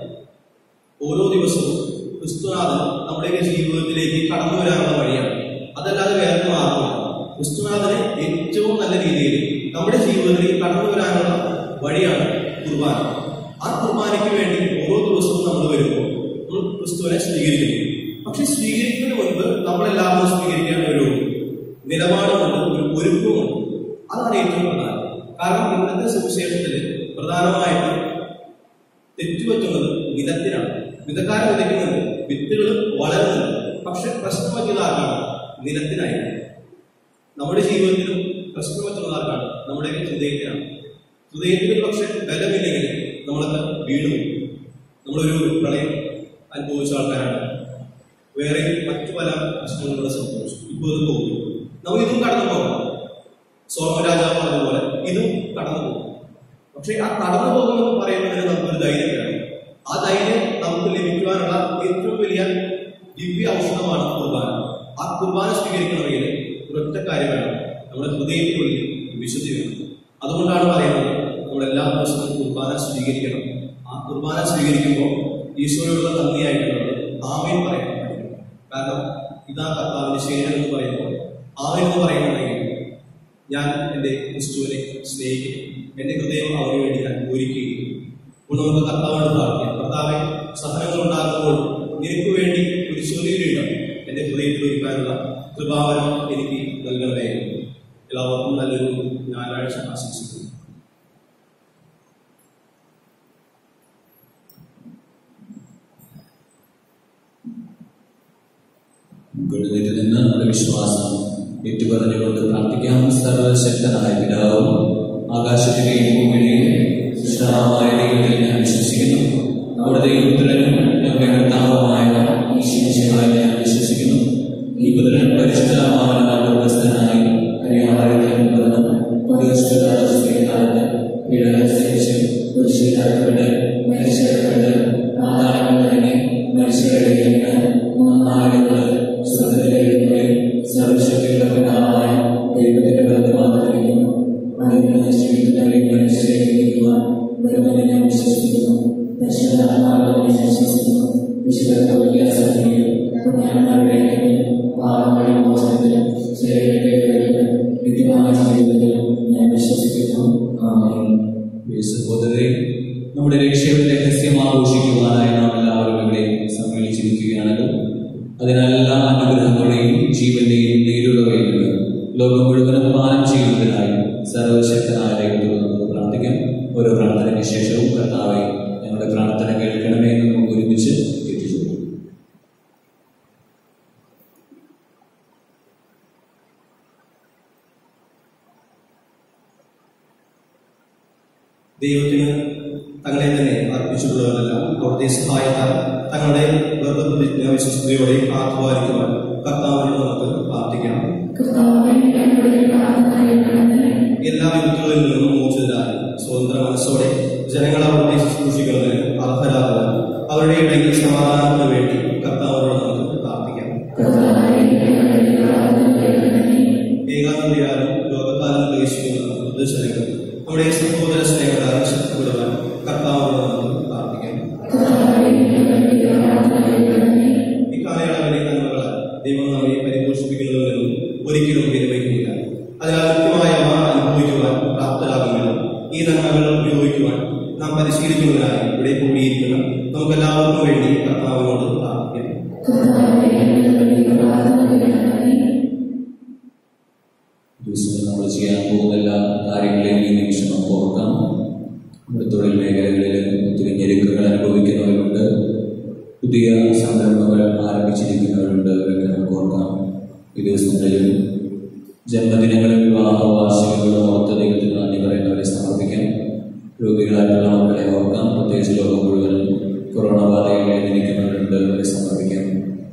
ഓരോ ദിവസവും ക്രിസ്തുനാഥൻ നമ്മുടെ ജീവിതത്തിലേക്ക് കടന്നു വരാനുള്ള വഴിയാണ് അതല്ലാതെ വേറെ മാർഗമില്ല ക്രിസ്തുനാഥനെ ഏറ്റവും നല്ല രീതിയിൽ നമ്മുടെ ജീവിതത്തിലേക്ക് കടന്നു വരാനുള്ള വഴിയാണ് കുർബാന ആ കുർബാനയ്ക്ക് വേണ്ടി ഓരോ ദിവസവും നമ്മൾ വരുമ്പോൾ നമ്മൾ ക്രിസ്തുവിനെ സ്വീകരിക്കുന്നു പക്ഷെ സ്വീകരിക്കുന്നതിന് മുൻപ് നമ്മളെല്ലാവരും സ്വീകരിക്കേണ്ട ഒരു നിലപാടുമുണ്ട് ഒരു ഒരുക്കമുണ്ട് അതാണ് ഏറ്റവും പ്രധാനം കാരണം ഇന്നത്തെ സുവിശേഷത്തിൽ പ്രധാനമായിട്ടും തെറ്റുപറ്റുന്നത് വിധത്തിനാണ് വിധക്കാരൻ വിതയ്ക്കുന്നുണ്ട് വിത്തുകൾ വളരുന്നുണ്ട് പക്ഷെ പ്രശ്നം പറ്റുന്ന ആർക്കാണ് നിലത്തിനായി നമ്മുടെ ജീവിതത്തിലും പ്രശ്നം പറ്റുന്ന ആർക്കാണ് നമ്മുടെ ഹൃദയത്തിനാണ് ഹൃദയത്തിൽ ഒരു പക്ഷെ ബലമില്ലെങ്കിൽ നമ്മളൊക്കെ വീണു പോകും. നമ്മളൊരു പ്രളയം അനുഭവിച്ച ആൾക്കാരാണ് വേറെ മറ്റു പല പ്രശ്നങ്ങളുടെ സംഭവിച്ചു ഇപ്പോൾ ഇത് പോകും നമുക്ക് ഇതും കടന്നു പോകാം സോമരാജാവ് പറഞ്ഞതുപോലെ ഇതും കടന്നു പോകും പക്ഷെ ആ കടന്നു പോകുമെന്ന് പറയുന്നതിന് നമുക്കൊരു ധൈര്യം വേണം ആ ധൈര്യം നമുക്ക് ലഭിക്കുവാനുള്ള ഏറ്റവും വലിയ ദിവ്യ ഔഷധമാണ് കുർബാന ആ കുർബാന സ്വീകരിക്കണമെങ്കിൽ ഒരൊറ്റ കാര്യം വേണം നമ്മുടെ ഹൃദയത്തിനുള്ളിൽ വിശുദ്ധി വേണം അതുകൊണ്ടാണ് പറയുന്നത് നമ്മൾ എല്ലാ ദിവസവും കുർബാന സ്വീകരിക്കണം ആ കുർബാന സ്വീകരിക്കുമ്പോൾ ഈശോയോടുള്ള നന്ദിയായിട്ടുള്ളത് ആമേൻ പറയാൻ പഠിക്കണം കാരണം ഇതാ കർത്താവിന്റെ ശരീരം എന്ന് പറയുമ്പോൾ ആമേൻ എന്ന് പറയുന്നുണ്ടെങ്കിൽ ഞാൻ എൻ്റെ ക്രിസ്തുവിനെ സ്നേഹിക്കും എൻ്റെ ഹൃദയം അവന് വേണ്ടി ഞാൻ ഒരുക്കുകയും അപ്പോൾ നമുക്ക് കർത്താവിനോട് പ്രാർത്ഥിക്കാം കർത്താവെ സഹനങ്ങൾ ഉണ്ടാകുമ്പോൾ നിനക്ക് വേണ്ടി ഒരു ചെറിയൊരിടം എൻ്റെ ഹൃദയത്തിൽ ഒരുക്കാനുള്ള കൃപാവരം എനിക്ക് നൽകണമേ എല്ലാവർക്കും നല്ലൊരു ഞായറാഴ്ച ആശംസിക്കുന്നു മുകളിലേക്ക് നിന്ന് നമ്മുടെ വിശ്വാസം ഏറ്റുപറഞ്ഞുകൊണ്ട് പ്രാർത്ഥിക്കാം സർവശക്തനായ പിതാവും ആകാശത്തിലെയും ഭൂമിയിലെയും സൃഷ്ടാവായ ദൈവത്തിൽ ഞാൻ വിശ്വസിക്കുന്നു അവിടെ ദൈവപുത്രനും ഞങ്ങളുടെ കർത്താവുമായ ഈശ്വരനായി ഞാൻ വിശ്വസിക്കുന്നു ഈ പുത്രൻ പരിശുദ്ധമാവനായ പ്രസ്ഥനായി പരിഹാരത്തിലും പറഞ്ഞു പീഡനസരിച്ച് പുരുഷനാക്കപ്പെട്ട് മരിച്ചപ്പെട്ട് ആധാരങ്ങളെ മനുഷ്യരുടെ മൂന്നാളുകൾ സ്വതന്ത്രരുടെ സർവശക്തിയുടെ പിതാവായ ദൈവത്തിന്റെ ബന്ധമായിരിക്കുന്നു അതിനെ ജീവിതങ്ങളെ മനുഷ്യരിക്കുവാൻ വരുന്നതിനെ ഞാൻ വിശ്വസിക്കുന്നു പരിശുദ്ധാത്മാവിനെ വിശ്വസിക്കുന്നു വിശുദ്ധ വ്യത്യാസത്തിലും പുണ്യാത്മാവിലേക്കും പാപങ്ങളുടെ മോചനത്തിലും ശരീരത്തിലും വിദ്യമായ ജീവിതത്തിലും ഞാൻ വിശ്വസിക്കുന്നു ആമേൻ സഹോദരരെ നമ്മുടെ രക്ഷയുടെ രഹസ്യം ആഘോഷിക്കുവാനായി നാം എല്ലാവരും ഇവിടെ സമ്മേളിച്ചിരിക്കുകയാണല്ലോ അതിനാൽ എല്ലാ അനുഗ്രഹങ്ങളുടെയും ജീവന്റെയും നേരുള്ളവയിൽ നിന്ന് ലോകം മുഴുവനും പാനം ചെയ്യുന്നതിനായി സർവശക്തനായ ദൈവത്തോട് നമുക്ക് പ്രാർത്ഥിക്കാം ഓരോ പ്രാർത്ഥനയ്ക്ക് ശേഷവും കർത്താവെ ഞങ്ങളുടെ പ്രാർത്ഥന കേൾക്കണമേ എന്ന് നമുക്ക് ഒരുമിച്ച് എത്തിച്ചു ദൈവത്തിന് തങ്ങളെ തന്നെ അർപ്പിച്ചിട്ടുള്ളവരല്ല അവിടുത്തെ സഹായത്താൽ തങ്ങളുടെ വ്രതപ്രതിജ്ഞ വിശ്വസ്തയോടെ ആഹ്വാനിക്കുവാൻ കർത്താവിനോട് നമുക്ക് പ്രാർത്ഥിക്കാം കർത്താവേ ഞങ്ങളുടെ പ്രാർത്ഥന കേൾക്കണമേ എല്ലാ വിപത്തുകളിൽ നിന്നും മോചിതരായി സ്വതന്ത്ര മനസ്സോടെ ജനങ്ങൾ അവരുടെ ശുശ്രൂഷിക്കുന്നതിന് അർഹരാകുവാൻ അവരുടെ ഇടയിൽ സമാധാനത്തിന് വേണ്ടി കർത്താവിനോട് നമുക്ക് പ്രാർത്ഥിക്കാം കർത്താവേ ഞങ്ങളുടെ പ്രാർത്ഥന കേൾക്കണമേ ഏകാന്തതയാലും ലോകകാലം പ്രവേശിക്കുന്ന വൃദ്ധജനങ്ങൾ നമ്മുടെ സഹോദര സ്നേഹത്താൽ ശക്തിപ്പെടുവാൻ കർത്താവിനോട് നമുക്ക് പ്രാർത്ഥിക്കാം കർത്താവേ ഞങ്ങളുടെ പ്രാർത്ഥന കേൾക്കണമേ ഇക്കാലയളവിലെ നന്മകളാൽ ദൈവം നമ്മെ പരിപോഷിപ്പിക്കുന്നതിനും ഒരിക്കലും വിരമിക്കുന്നില്ല അതിനാൽ കൃത്യമായവ അനുഭവിക്കുവാൻ പ്രാപ്തരാകുമെന്നും ഈ നന്മകൾ ഉപയോഗിക്കുവാൻ നാം പരിശീലിക്കുന്നതിനായി ഇവിടെ കൂടിയിരിക്കുന്ന നമുക്കെല്ലാവർക്കും വേണ്ടി കർത്താവിനോട് പ്രാർത്ഥിക്കാം കർത്താവേ ഞങ്ങളുടെ പ്രാർത്ഥന കേൾക്കണമേ ദിവസവും നമ്മൾ ചെയ്യാൻ പോകുന്ന എല്ലാ കാര്യങ്ങളെയും ഈ നിമിഷം നമുക്ക് ഓർക്കാം നമ്മുടെ തൊഴിൽ മേഖലകളിൽ ഒത്തിരി ഞെരുക്കങ്ങൾ അനുഭവിക്കുന്നവരുണ്ട് പുതിയ സംരംഭങ്ങൾ ആരംഭിച്ചിരിക്കുന്നവരുണ്ട് അവരൊക്കെ നമുക്ക് ഓർക്കാം ഈ ദിവസങ്ങളിൽ ജന്മദിനങ്ങളും വിവാഹ വാർഷികങ്ങളും ഓർത്ത ദൈവത്തിന് നന്ദി പറയുന്നവരെ സമർപ്പിക്കാം രോഗികളായിട്ടുള്ള മക്കളെ ഓർക്കാം പ്രത്യേകിച്ച് ലോകം മുഴുവൻ കൊറോണ ബാധയിൽ നിൽക്കുന്നവരുണ്ട് അവരെ സമർപ്പിക്കാം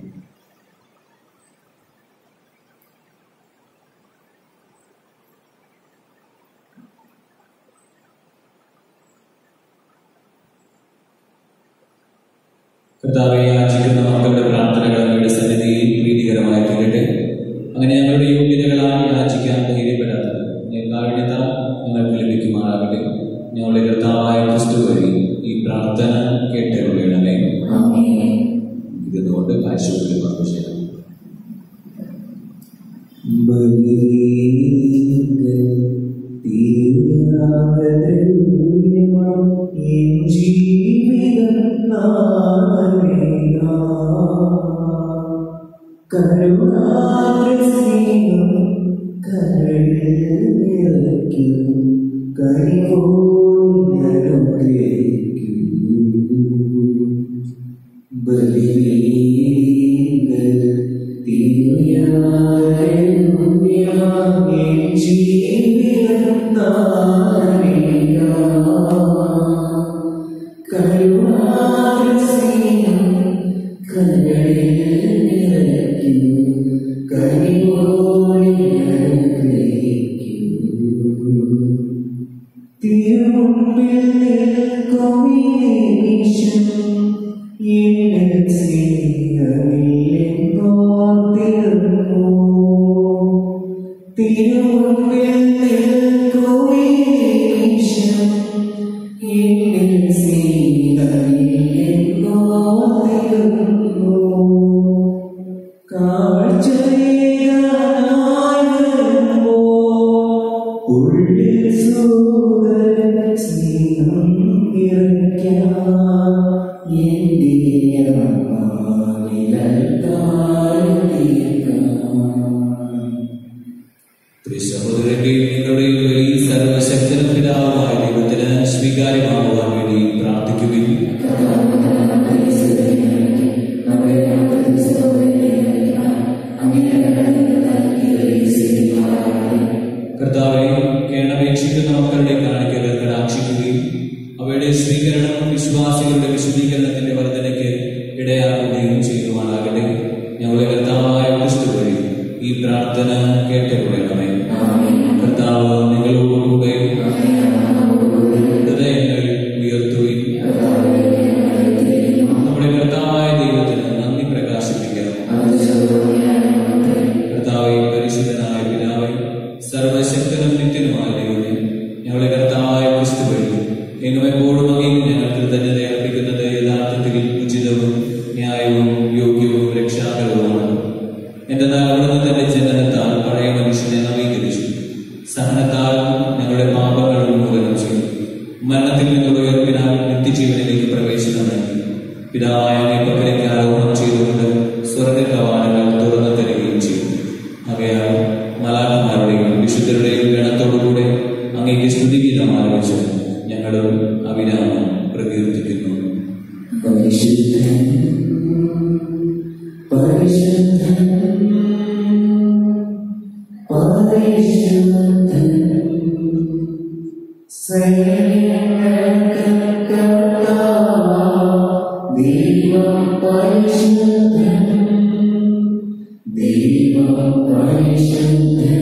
കർത്താവെ യാചിക്കുന്ന മക്കളുടെ പ്രാർത്ഥനകൾ അങ്ങയുടെ സന്നിധിയിൽ പ്രീതികരമായി തീരട്ടെ അങ്ങനെ ഞങ്ങളുടെ യോഗ്യതകളാൽ യാചിക്കാൻ ധൈര്യപ്പെടാത്തത് കാരുണ്യത ഞങ്ങൾക്ക് ലഭിക്കുമാറാകട്ടെ ഞങ്ങളുടെ കർത്താവായ ക്രിസ്തു വഴി ഈ പ്രാർത്ഥന കേട്ടറിയണമേ ആമേൻ ഇതുകൊണ്ട് കാഴ്ചവെക്കൽ ആഘോഷിക്കാം ജീവിതം ഉള്ളിൽ സോദര സ്നേഹം നിറയ്ക്കാം എൻ്റെ സഹോദരന്റെ നിങ്ങളുടെ ഈ സർവശക്തന പിതാവായ ദൈവത്തിന് സ്വീകാര്യമാകുവാൻ വേണ്ടി പ്രാർത്ഥിക്കുകയും കർത്താവെ കേണപേക്ഷിക്കുന്ന മക്കളുടെ കാണിക്കകൾ കടാക്ഷിക്കുകയും അവയുടെ സ്വീകരണം വിശ്വാസികളുടെ വിശുദ്ധീകരണത്തിന്റെ വർധനയ്ക്ക് ഇടയാക്കുകയും ചെയ്യുവാനാകട്ടെ ഞങ്ങളുടെ കർത്താവായ ക്രിസ്തു വഴി ഈ പ്രാർത്ഥന കേട്ടുകൊള്ളണമേ കർത്താവ് നിങ്ങളോടുകൂടെ ഹൃദയങ്ങൾ ഉയർത്തുകയും നമ്മുടെ കർത്താവായ ദൈവത്തിന് നന്ദി പ്രകാശിപ്പിക്കാം കർത്താവെ പരിശുദ്ധനായ പിതാവെ സർവശക്തനും നിത്യനുമായ ദൈവമേ ഞങ്ങളുടെ കർത്താവായ ക്രിസ്തു വഴി എങ്ങും എപ്പോഴും അങ്ങേക്ക് ഞങ്ങൾ കൃതജ്ഞത അർപ്പിക്കുന്നത് യഥാർത്ഥത്തിൽ ഉചിതവും ന്യായവും യോഗ്യവും രക്ഷാകരവുമാണ് എന്തെന്നാൽ അവിടുന്ന് തന്റെ ജനനത്താൽ പഴയ മനുഷ്യനെ നവീകരിച്ചു സഹനത്താൽ ഞങ്ങളുടെ പാപങ്ങൾ ഉന്മൂലനം ചെയ്തു മരണത്തിൽ നിന്നുള്ള ഉയർപ്പിനാൽ നിത്യജീവനിലേക്ക് പ്രവേശനം നൽകി പിതാവായ അങ്ങേ പക്കലേക്ക് ആരോപണം ചെയ്തുകൊണ്ട് സ്വർഗ കവാടങ്ങൾ തുറന്നു തരികയും ചെയ്തു ആകയാൽ മലാഖമാരുടെയും വിശുദ്ധരുടെയും ഗണത്തോടുകൂടെ അങ്ങേക്ക് സ്തുതിഗീതം ആരംഭിച്ച് ഞങ്ങളും അവിരാമം പ്രകീർത്തിക്കുന്നു പരിശുദ്ധൻ പരിശുദ്ധൻ പരിശുദ്ധൻ ദൈവം പരിശുദ്ധൻ ദൈവം പരിശുദ്ധൻ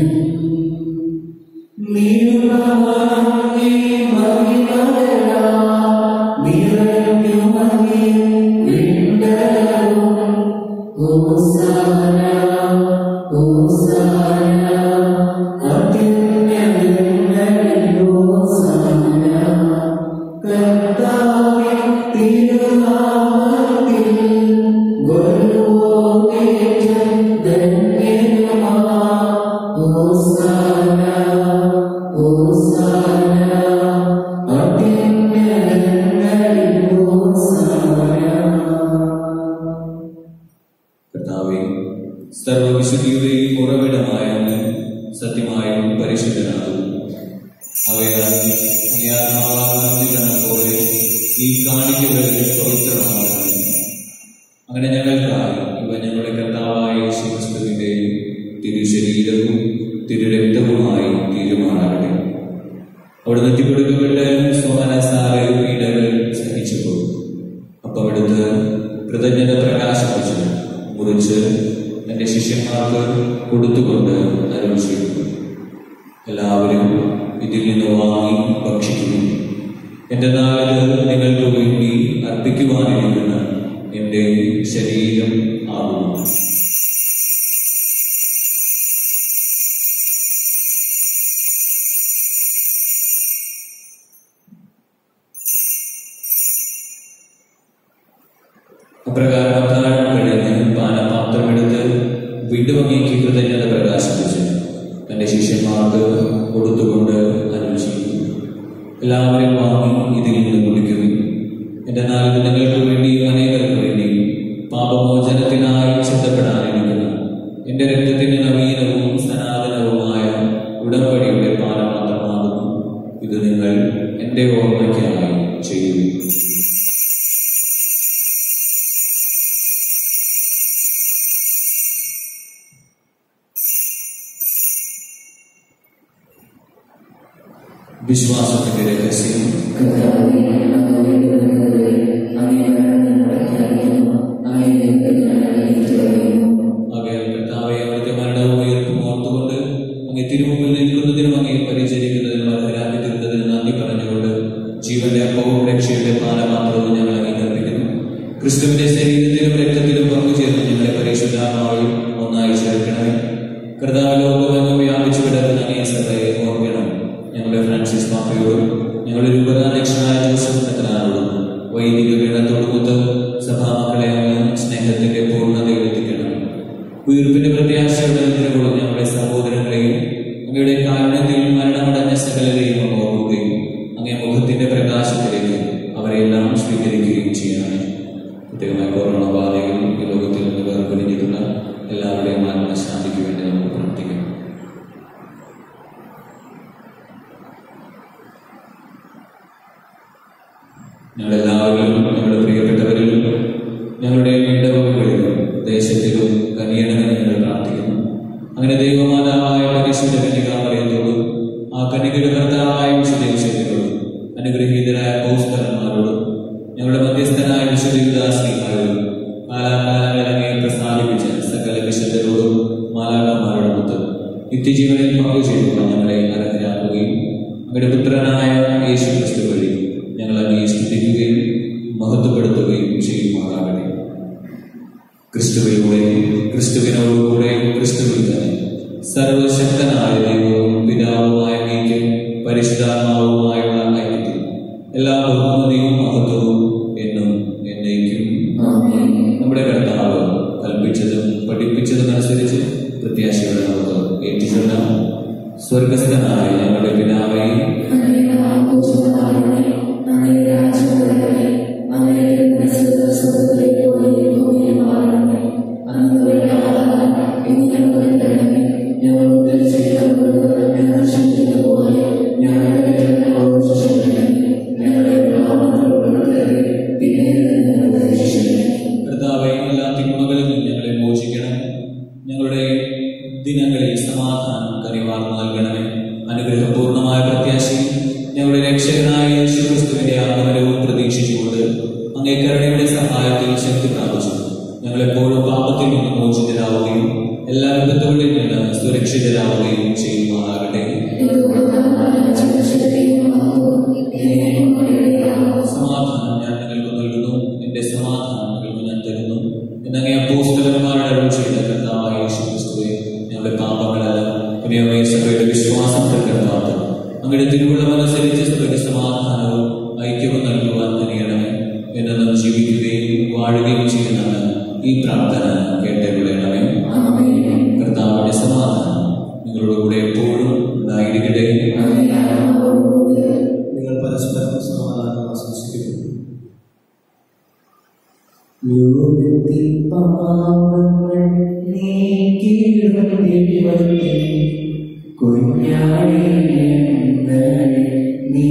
നീളമാകെ മഹിമകളാ നിറഞ്ഞുമങ്ങി വിണ്ടലവും ഹോസാന ഹോസാന അത്യുന്നതങ്ങളിൽ ഹോസാന കർത്താവിൻ തിരുനാമത്തിൽ വരുവോനേറ്റം ധന്യനുമാ ഹോസാന ഹോസാന അത്യുന്നതങ്ങളിൽ ഹോസാന കർത്താവെ സർവവിശുദ്ധിയുടെയും ഉറവിടമായ അങ്ങ് സത്യമായും പരിശുദ്ധനാകും അവയാൽ അങ്ങയാത്മാവാകുന്ന പോലെ ഈ കാണിക്കകളിൽ പവിത്രമാകണം അങ്ങനെ ഞങ്ങൾക്കായി ഇവ ഞങ്ങളുടെ കർത്താവായ യേശുക്രിസ്തുവിന്റെയും തിരുശരീരവും തിരുരക്തവുമായി തീരുമാനാകട്ടെ അവിടുന്ന് എത്തിക്കൊടുക്കപ്പെട്ട് സോമനസാറെ പീഡകൾ സഹിച്ചപ്പോൾ അപ്പം എടുത്ത് കൃതജ്ഞത പ്രകാശിപ്പിച്ചു മുറിച്ച് തന്റെ ശിഷ്യന്മാർക്ക് കൊടുത്തുകൊണ്ട് അരുൾ ചെയ്തു എല്ലാവരും ഇതിൽ നിന്ന് വാങ്ങി ഭക്ഷിക്കുന്നു എന്റെ നാളിൽ നിങ്ങൾക്ക് വേണ്ടി അർപ്പിക്കുവാനിരിക്കുന്ന എന്റെ ശരീരം ആകുന്നു അപ്രകാരം അത്താഴം കഴിഞ്ഞ് പാനപാത്രമെടുത്ത് വീണ്ടും അങ്ങേക്ക് കൃതജ്ഞത പ്രകാശിപ്പിച്ചു തന്റെ ശിഷ്യന്മാർക്ക് കൊടുത്തുകൊണ്ട് അരുൾ ചെയ്തു എല്ലാവരും വാങ്ങി ഇതിൽ നിന്ന് കുടിക്കുന്നു എന്റെ നാളിൽ നിങ്ങൾക്ക് വേണ്ടിയും അനേകർക്ക് വേണ്ടിയും പാപമോചനത്തിനായി ചിന്തപ്പെടാനിരിക്കുന്ന എന്റെ രക്തത്തിന് നവീനവും സനാതനവുമായ ഉടമ്പടിയുടെ പാനപാത്രമാകുന്നു ഇത് നിങ്ങൾ എന്റെ ഓർമ്മയ്ക്കായി ചെയ്യുന്നു വിശ്വാസത്തിന്റെ രഹസ്യം ആകയാൽ കർത്താവെ അവിടുത്തെ മരണവും ഉയർപ്പും ഓർത്തുകൊണ്ട് അങ്ങ് തിരുമുമ്പിൽ നിൽക്കുന്നതിനും അങ്ങേ പരിചരിക്കുന്നതിനും അർഹരാക്കി തീർന്നതിനും നന്ദി പറഞ്ഞുകൊണ്ട് ജീവന്റെ അപ്പവും രക്ഷയുടെ പാലമാത്രവും ഞങ്ങൾ അംഗീകരിക്കുന്നു ക്രിസ്തുവിന്റെ ശരീരത്തിലും രക്തത്തിലും പങ്കുചേർന്ന് ഞങ്ങളെ പരിശുദ്ധാത്മാവിൽ ഒന്നായി ചേർക്കണമേ കർത്താവ് ലോകമെങ്ങും വ്യാപിച്ചു കിടക്കുന്ന അങ്ങേ സഭയെ ഓർക്കണം ഞങ്ങളുടെ ഫ്രാൻസിസ് പാപ്പയോടും ഞങ്ങളുടെ രൂപതാധ്യക്ഷനായ ജോസഫ് മെത്രാനോടും വൈദിക ഗണത്തോടുമൊത്ത് സഭാമക്കളെ അങ്ങ് സ്നേഹത്തിന്റെ പൂർണ്ണതയിൽ എത്തിക്കണം ഉയർപ്പിന്റെ പ്രത്യാശയുടെ നിലകൊള്ളും ഞങ്ങളുടെ സഹോദരങ്ങളെയും അങ്ങയുടെ കാരുണ്യത്തിൽ മരണമടഞ്ഞ സകലരെയും അങ്ങ് ഓർക്കുകയും അങ്ങേ മുഖത്തിന്റെ പ്രകാശത്തിലേക്ക് അവരെല്ലാം സ്വീകരിക്കുകയും ചെയ്യണമേ പ്രത്യേകമായി കൊറോണ ബാധയിൽ ഈ ലോകത്തിൽ നിന്ന് വേർപിരിഞ്ഞിട്ടുള്ള എല്ലാവരുടെയും ആത്മശാന്തിക്ക് വേണ്ടി നമുക്ക് പ്രാർത്ഥിക്കാം ഞങ്ങളെല്ലാവരിലും ഞങ്ങളുടെ പ്രിയപ്പെട്ടവരിലും ഞങ്ങളുടെ ഇടവകളിലും ദേശത്തിലും കനിയണമെന്ന് ഞങ്ങൾ പ്രാർത്ഥിക്കുന്നു അങ്ങനെ ദൈവമാതാവായ പരിശുദ്ധ കന്യകാമറിയത്തോടും ആ കന്യകയുടെ ഭർത്താവായ വിശുദ്ധേശ്വരത്തോടും അനുഗ്രഹീതരായ പൗസ്തരന്മാരോടും ഞങ്ങളുടെ മധ്യസ്ഥനായ വിശുദ്ധയുദാസ്ത്രീമാരോടും കാലാകാലങ്ങളിൽ അങ്ങേ പ്രസാദിപ്പിച്ച സകല വിശുദ്ധരോടും മാലാകന്മാരോടുമൊത്ത് നിത്യജീവനിൽ പങ്കുചേരുക ഞങ്ങളെ അർഹരാക്കുകയും അങ്ങയുടെ പുത്രനായ യേശു ക്രിസ്തു വഴി ഞങ്ങൾ അങ്ങേ സ്തുതിക്കുകയും മഹത്വപ്പെടുത്തുകയും ചെയ്യുമാറാകട്ടെ ക്രിസ്തുവിലൂടെ ക്രിസ്തുവിനോടുകൂടെ ക്രിസ്തുവിൽ തന്നെ സർവശക്തനായ ദൈവവും പിതാവുമായ നീക്ക് പരിശുദ്ധാത്മാവുമായുള്ള ഐക്യത്തിൽ എല്ലാ ബഹുമതിയും മഹത്വവും എന്നും എന്നേക്കും നമ്മുടെ കർത്താവ് കൽപ്പിച്ചതും പഠിപ്പിച്ചതും അനുസരിച്ച് പ്രത്യാശയോടെ നമുക്ക് ഏറ്റുചൊല്ലാം സ്വർഗസ്ഥനായ ഞങ്ങളുടെ പിതാവേ അങ്ങയുടെ നാമം പൂജിതമാകണമേ. അങ്ങയുടെ രാജ്യം വരണമേ. അങ്ങയുടെ തിരുമനസ്സ് സ്വർഗ്ഗത്തിലെ പോലെ ഭൂമിയിലുമാകണമേ. അന്ന് വേണ്ട ആഹാരം ഇന്ന് ഞങ്ങൾക്ക് തരണമേ. ഞങ്ങളോട് തെറ്റ് ചെയ്യുന്നവരോട് ഞങ്ങൾ ക്ഷമിക്കുന്നത് പോലെ ഞങ്ങളുടെ തെറ്റുകളോട് ക്ഷമിക്കണമേ. ഞങ്ങളെ പ്രലോഭനത്തിൽ ഉൾപ്പെടുത്തരുതേ. തിന്മയിൽ നിന്ന് ഞങ്ങളെ രക്ഷിക്കണമേ. കർത്താവെ എല്ലാ തിന്മകളിൽ നിന്നും ഞങ്ങളെ മോചിക്കണമേ ഞങ്ങളുടെ ദിനങ്ങളിൽ സമാധാനം കനിവാർന്നു നൽകണമേ അനുഗ്രഹപൂർണമായ പ്രത്യാശയും ഞങ്ങളുടെ രക്ഷകനായ യേശു ക്രിസ്തുവിന്റെ ആഗമനവും പ്രതീക്ഷിച്ചുകൊണ്ട് അങ്ങേ കരുണയുടെ സഹായത്തിൽ ശക്തി പ്രാപിച്ചു ഞങ്ങളെപ്പോഴും പാപത്തിൽ നിന്ന് മോചിതരാവുകയും എല്ലാ വിപത്തുകളിൽ നിന്ന് സുരക്ഷിതരാവുകയും ചെയ്യുമാറാകട്ടെ സമാധാനം ഞാൻ നിങ്ങൾക്ക് നൽകുന്നു എന്റെ സമാധാനം നിങ്ങൾക്ക് ഞാൻ തരുന്നു എന്നങ്ങേ അപ്പോസ്തലന്മാരുടെ അരുൾ ചെയ്ത കർത്താവായ യേശു ക്രിസ്തുവെ ഞങ്ങളുടെ പാപങ്ങളല്ല പുനയമേ സഭയുടെ വിശ്വാസം തകർക്കാത്ത അങ്ങയുടെ തിരുവുള്ളമനുസരിച്ച് സഭയുടെ സമാധാനവും ഐക്യവും നൽകുവാൻ തനിയണമേ എന്ന് നാം ജീവിക്കുകയും വാഴുകയും ചെയ്യുന്നതാണ് ഈ പ്രാർത്ഥന കേട്ടരുളയണമേ കർത്താവിന്റെ സമാധാനം നിങ്ങളുടെ കൂടെ എപ്പോഴും ഉണ്ടായിരിക്കട്ടെ നിങ്ങൾ പരസ്പരം സമാധാനം ആശംസിക്കുന്നു ലോകത്തിൽ പാപങ്ങൾ നീക്കിയിടും ദൈവത്തെ കുഞ്ഞാടി നീ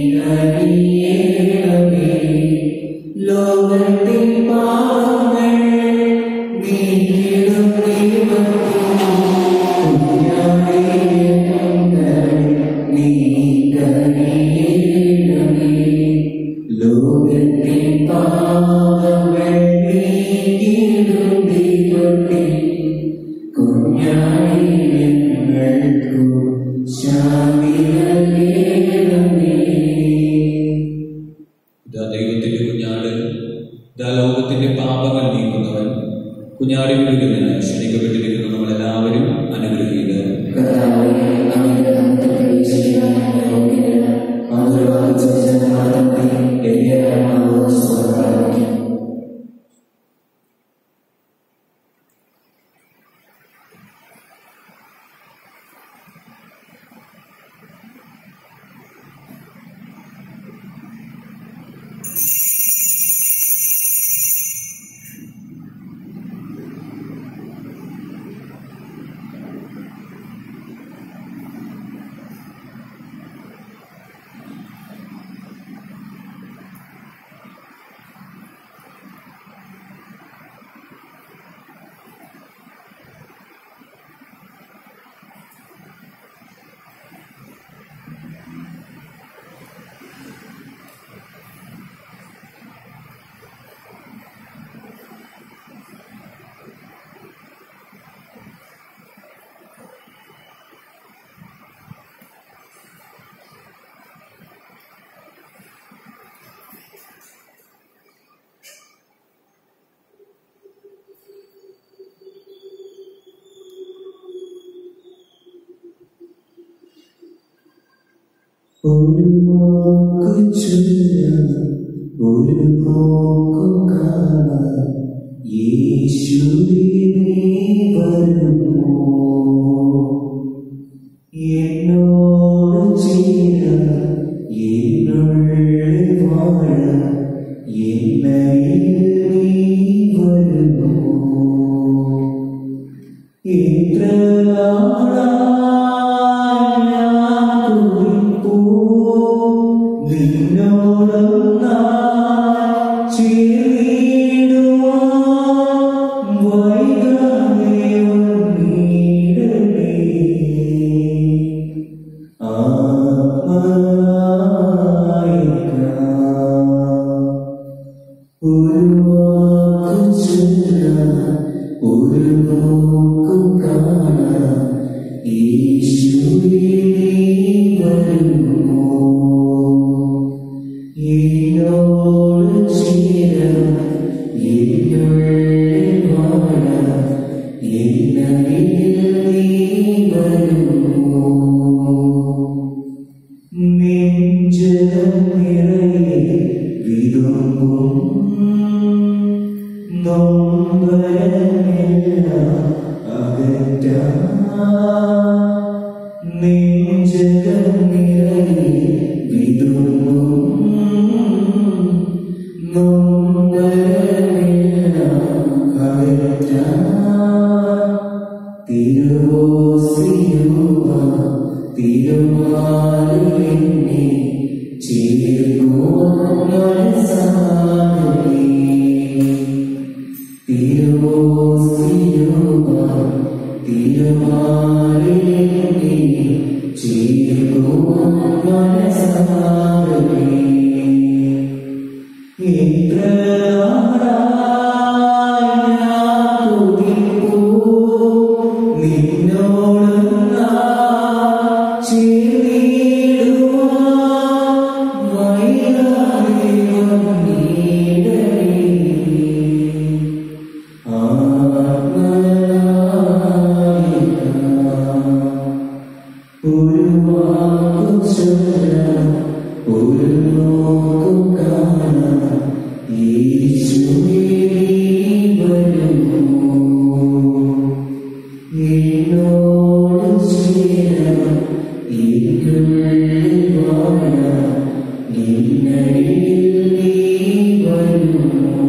അറിയണമേ ലോകത്തിൽ പാപങ്ങൾ നീക്കിയിടും ദൈവത്തെ കുഞ്ഞാടി നീ അറിയണമേ ലോകത്തിൻ പാപങ്ങൾ നീക്കിയിടും ദൈവത്തെ കുഞ്ഞാടി ഞങ്ങൾക്കു ശാന്തി നൽകണമേ ഇതാ ദൈവത്തിന്റെ കുഞ്ഞാട് ഇതാ ലോകത്തിന്റെ പാപങ്ങൾ നീക്കുന്നവൻ കുഞ്ഞാടിന്റെ നിന്ന് ക്ഷണിക്കപ്പെട്ടിരിക്കുന്ന നമ്മളെല്ലാവരും അനുഗ്രഹീതർ കർത്താവേ, അങ്ങയുടെ നാമത്തിൽ പ്രവേശിക്കുവാൻ ഞങ്ങൾ യോഗ്യരല്ല. അങ്ങ് വാഗ്ദത്തം മാത്രമേ എന്റെ ആത്മാവ് സ്വന്തമാക്കൂ. ഒരു നോക്കു ചൊല്ലാം ഒരു നോക്കു കാണാം യേശുവിനെ വരുമോ എന്നോട് ചെയ്യ നിന്നോടൊന്നാ ചേർന്നിടുവാൻ വൈകാതെ വന്നിടണേ. ആത്മായിക്കാം. ഒരു വാക്കു ചൊല്ലാൻ, ഒരു നോക്കു കാണാൻ യേശുവേ നീ വരുമോ? എന്നോട് ചേരാൻ, എന്നുള്ളിൽ വാഴാൻ, എന്നരികിൽ നീ വരുമോ? നെഞ്ചകം നിറയെ വിതുമ്പും നൊമ്പരമെല്ലാം അകറ്റാൻ നെഞ്ചകം നിറയെ വിതുമ്പും നൊമ്പരമെല്ലാം അകറ്റാൻ തിരുവോസിയുവ തിരുമാലിനെ ചേർക്കുവാൻ മനസ്സാകണേ. തിരുവോസിയുവ തിരുമാലിനെ ചേർക്കുവാൻ മനസ്സാകണേ. ഒരു വാക്കു ചൊല്ലാൻ, ഒരു നോക്കു കാണാൻ യേശുവേ നീ വരുമോ? എന്നോട് ചേരാൻ, എന്നുള്ളിൽ വാഴാൻ, നിന്നരികിൽ നീ വരുമോ?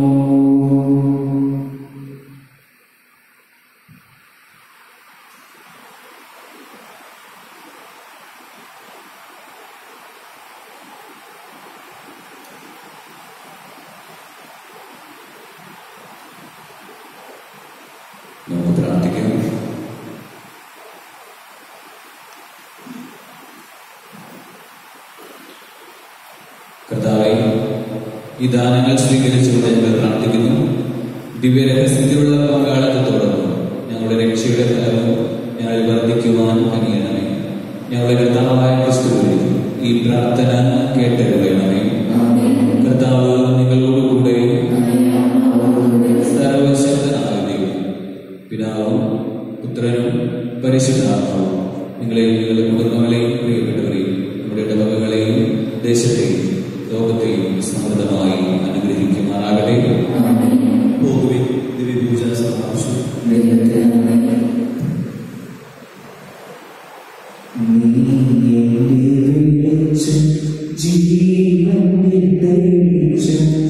നമുക്ക് പ്രാർത്ഥിക്കാം കർത്താവെ ഈ ദാനങ്ങൾ സ്വീകരിച്ചുകൊണ്ട് ഞങ്ങൾ പ്രാർത്ഥിക്കുന്നു ദിവ്യരഹസ്യത്തിലുള്ള പങ്കാളിത്തത്തോടൊപ്പം ഞങ്ങളുടെ രക്ഷയുടെ ഫലവും ഞങ്ങളിൽ വർദ്ധിക്കുവാൻ കഴിയണമേ ഞങ്ങളുടെ കർത്താവായ ക്രിസ്തുവിൽ ഈ പ്രാർത്ഥന കേട്ടരുളയണമേ കർത്താവ് നിങ്ങളോടുകൂടെ സർവശക്തനായ ദൈവം പിതാവും പുത്രനും പരിശുദ്ധാത്മാവും നിങ്ങളെയും നിങ്ങളുടെ കുടുംബങ്ങളെയും പ്രിയപ്പെട്ടവരെയും നമ്മുടെ ഇടവകകളെയും ദേശത്തെയും ലോകത്തെയും സമൃദ്ധമായി അനുഗ്രഹിക്കുമാറാകട്ടെ പോകുവിൻ ദിവ്യപൂജ സമാപിച്ചു ദൈവത്തിന് നന്ദി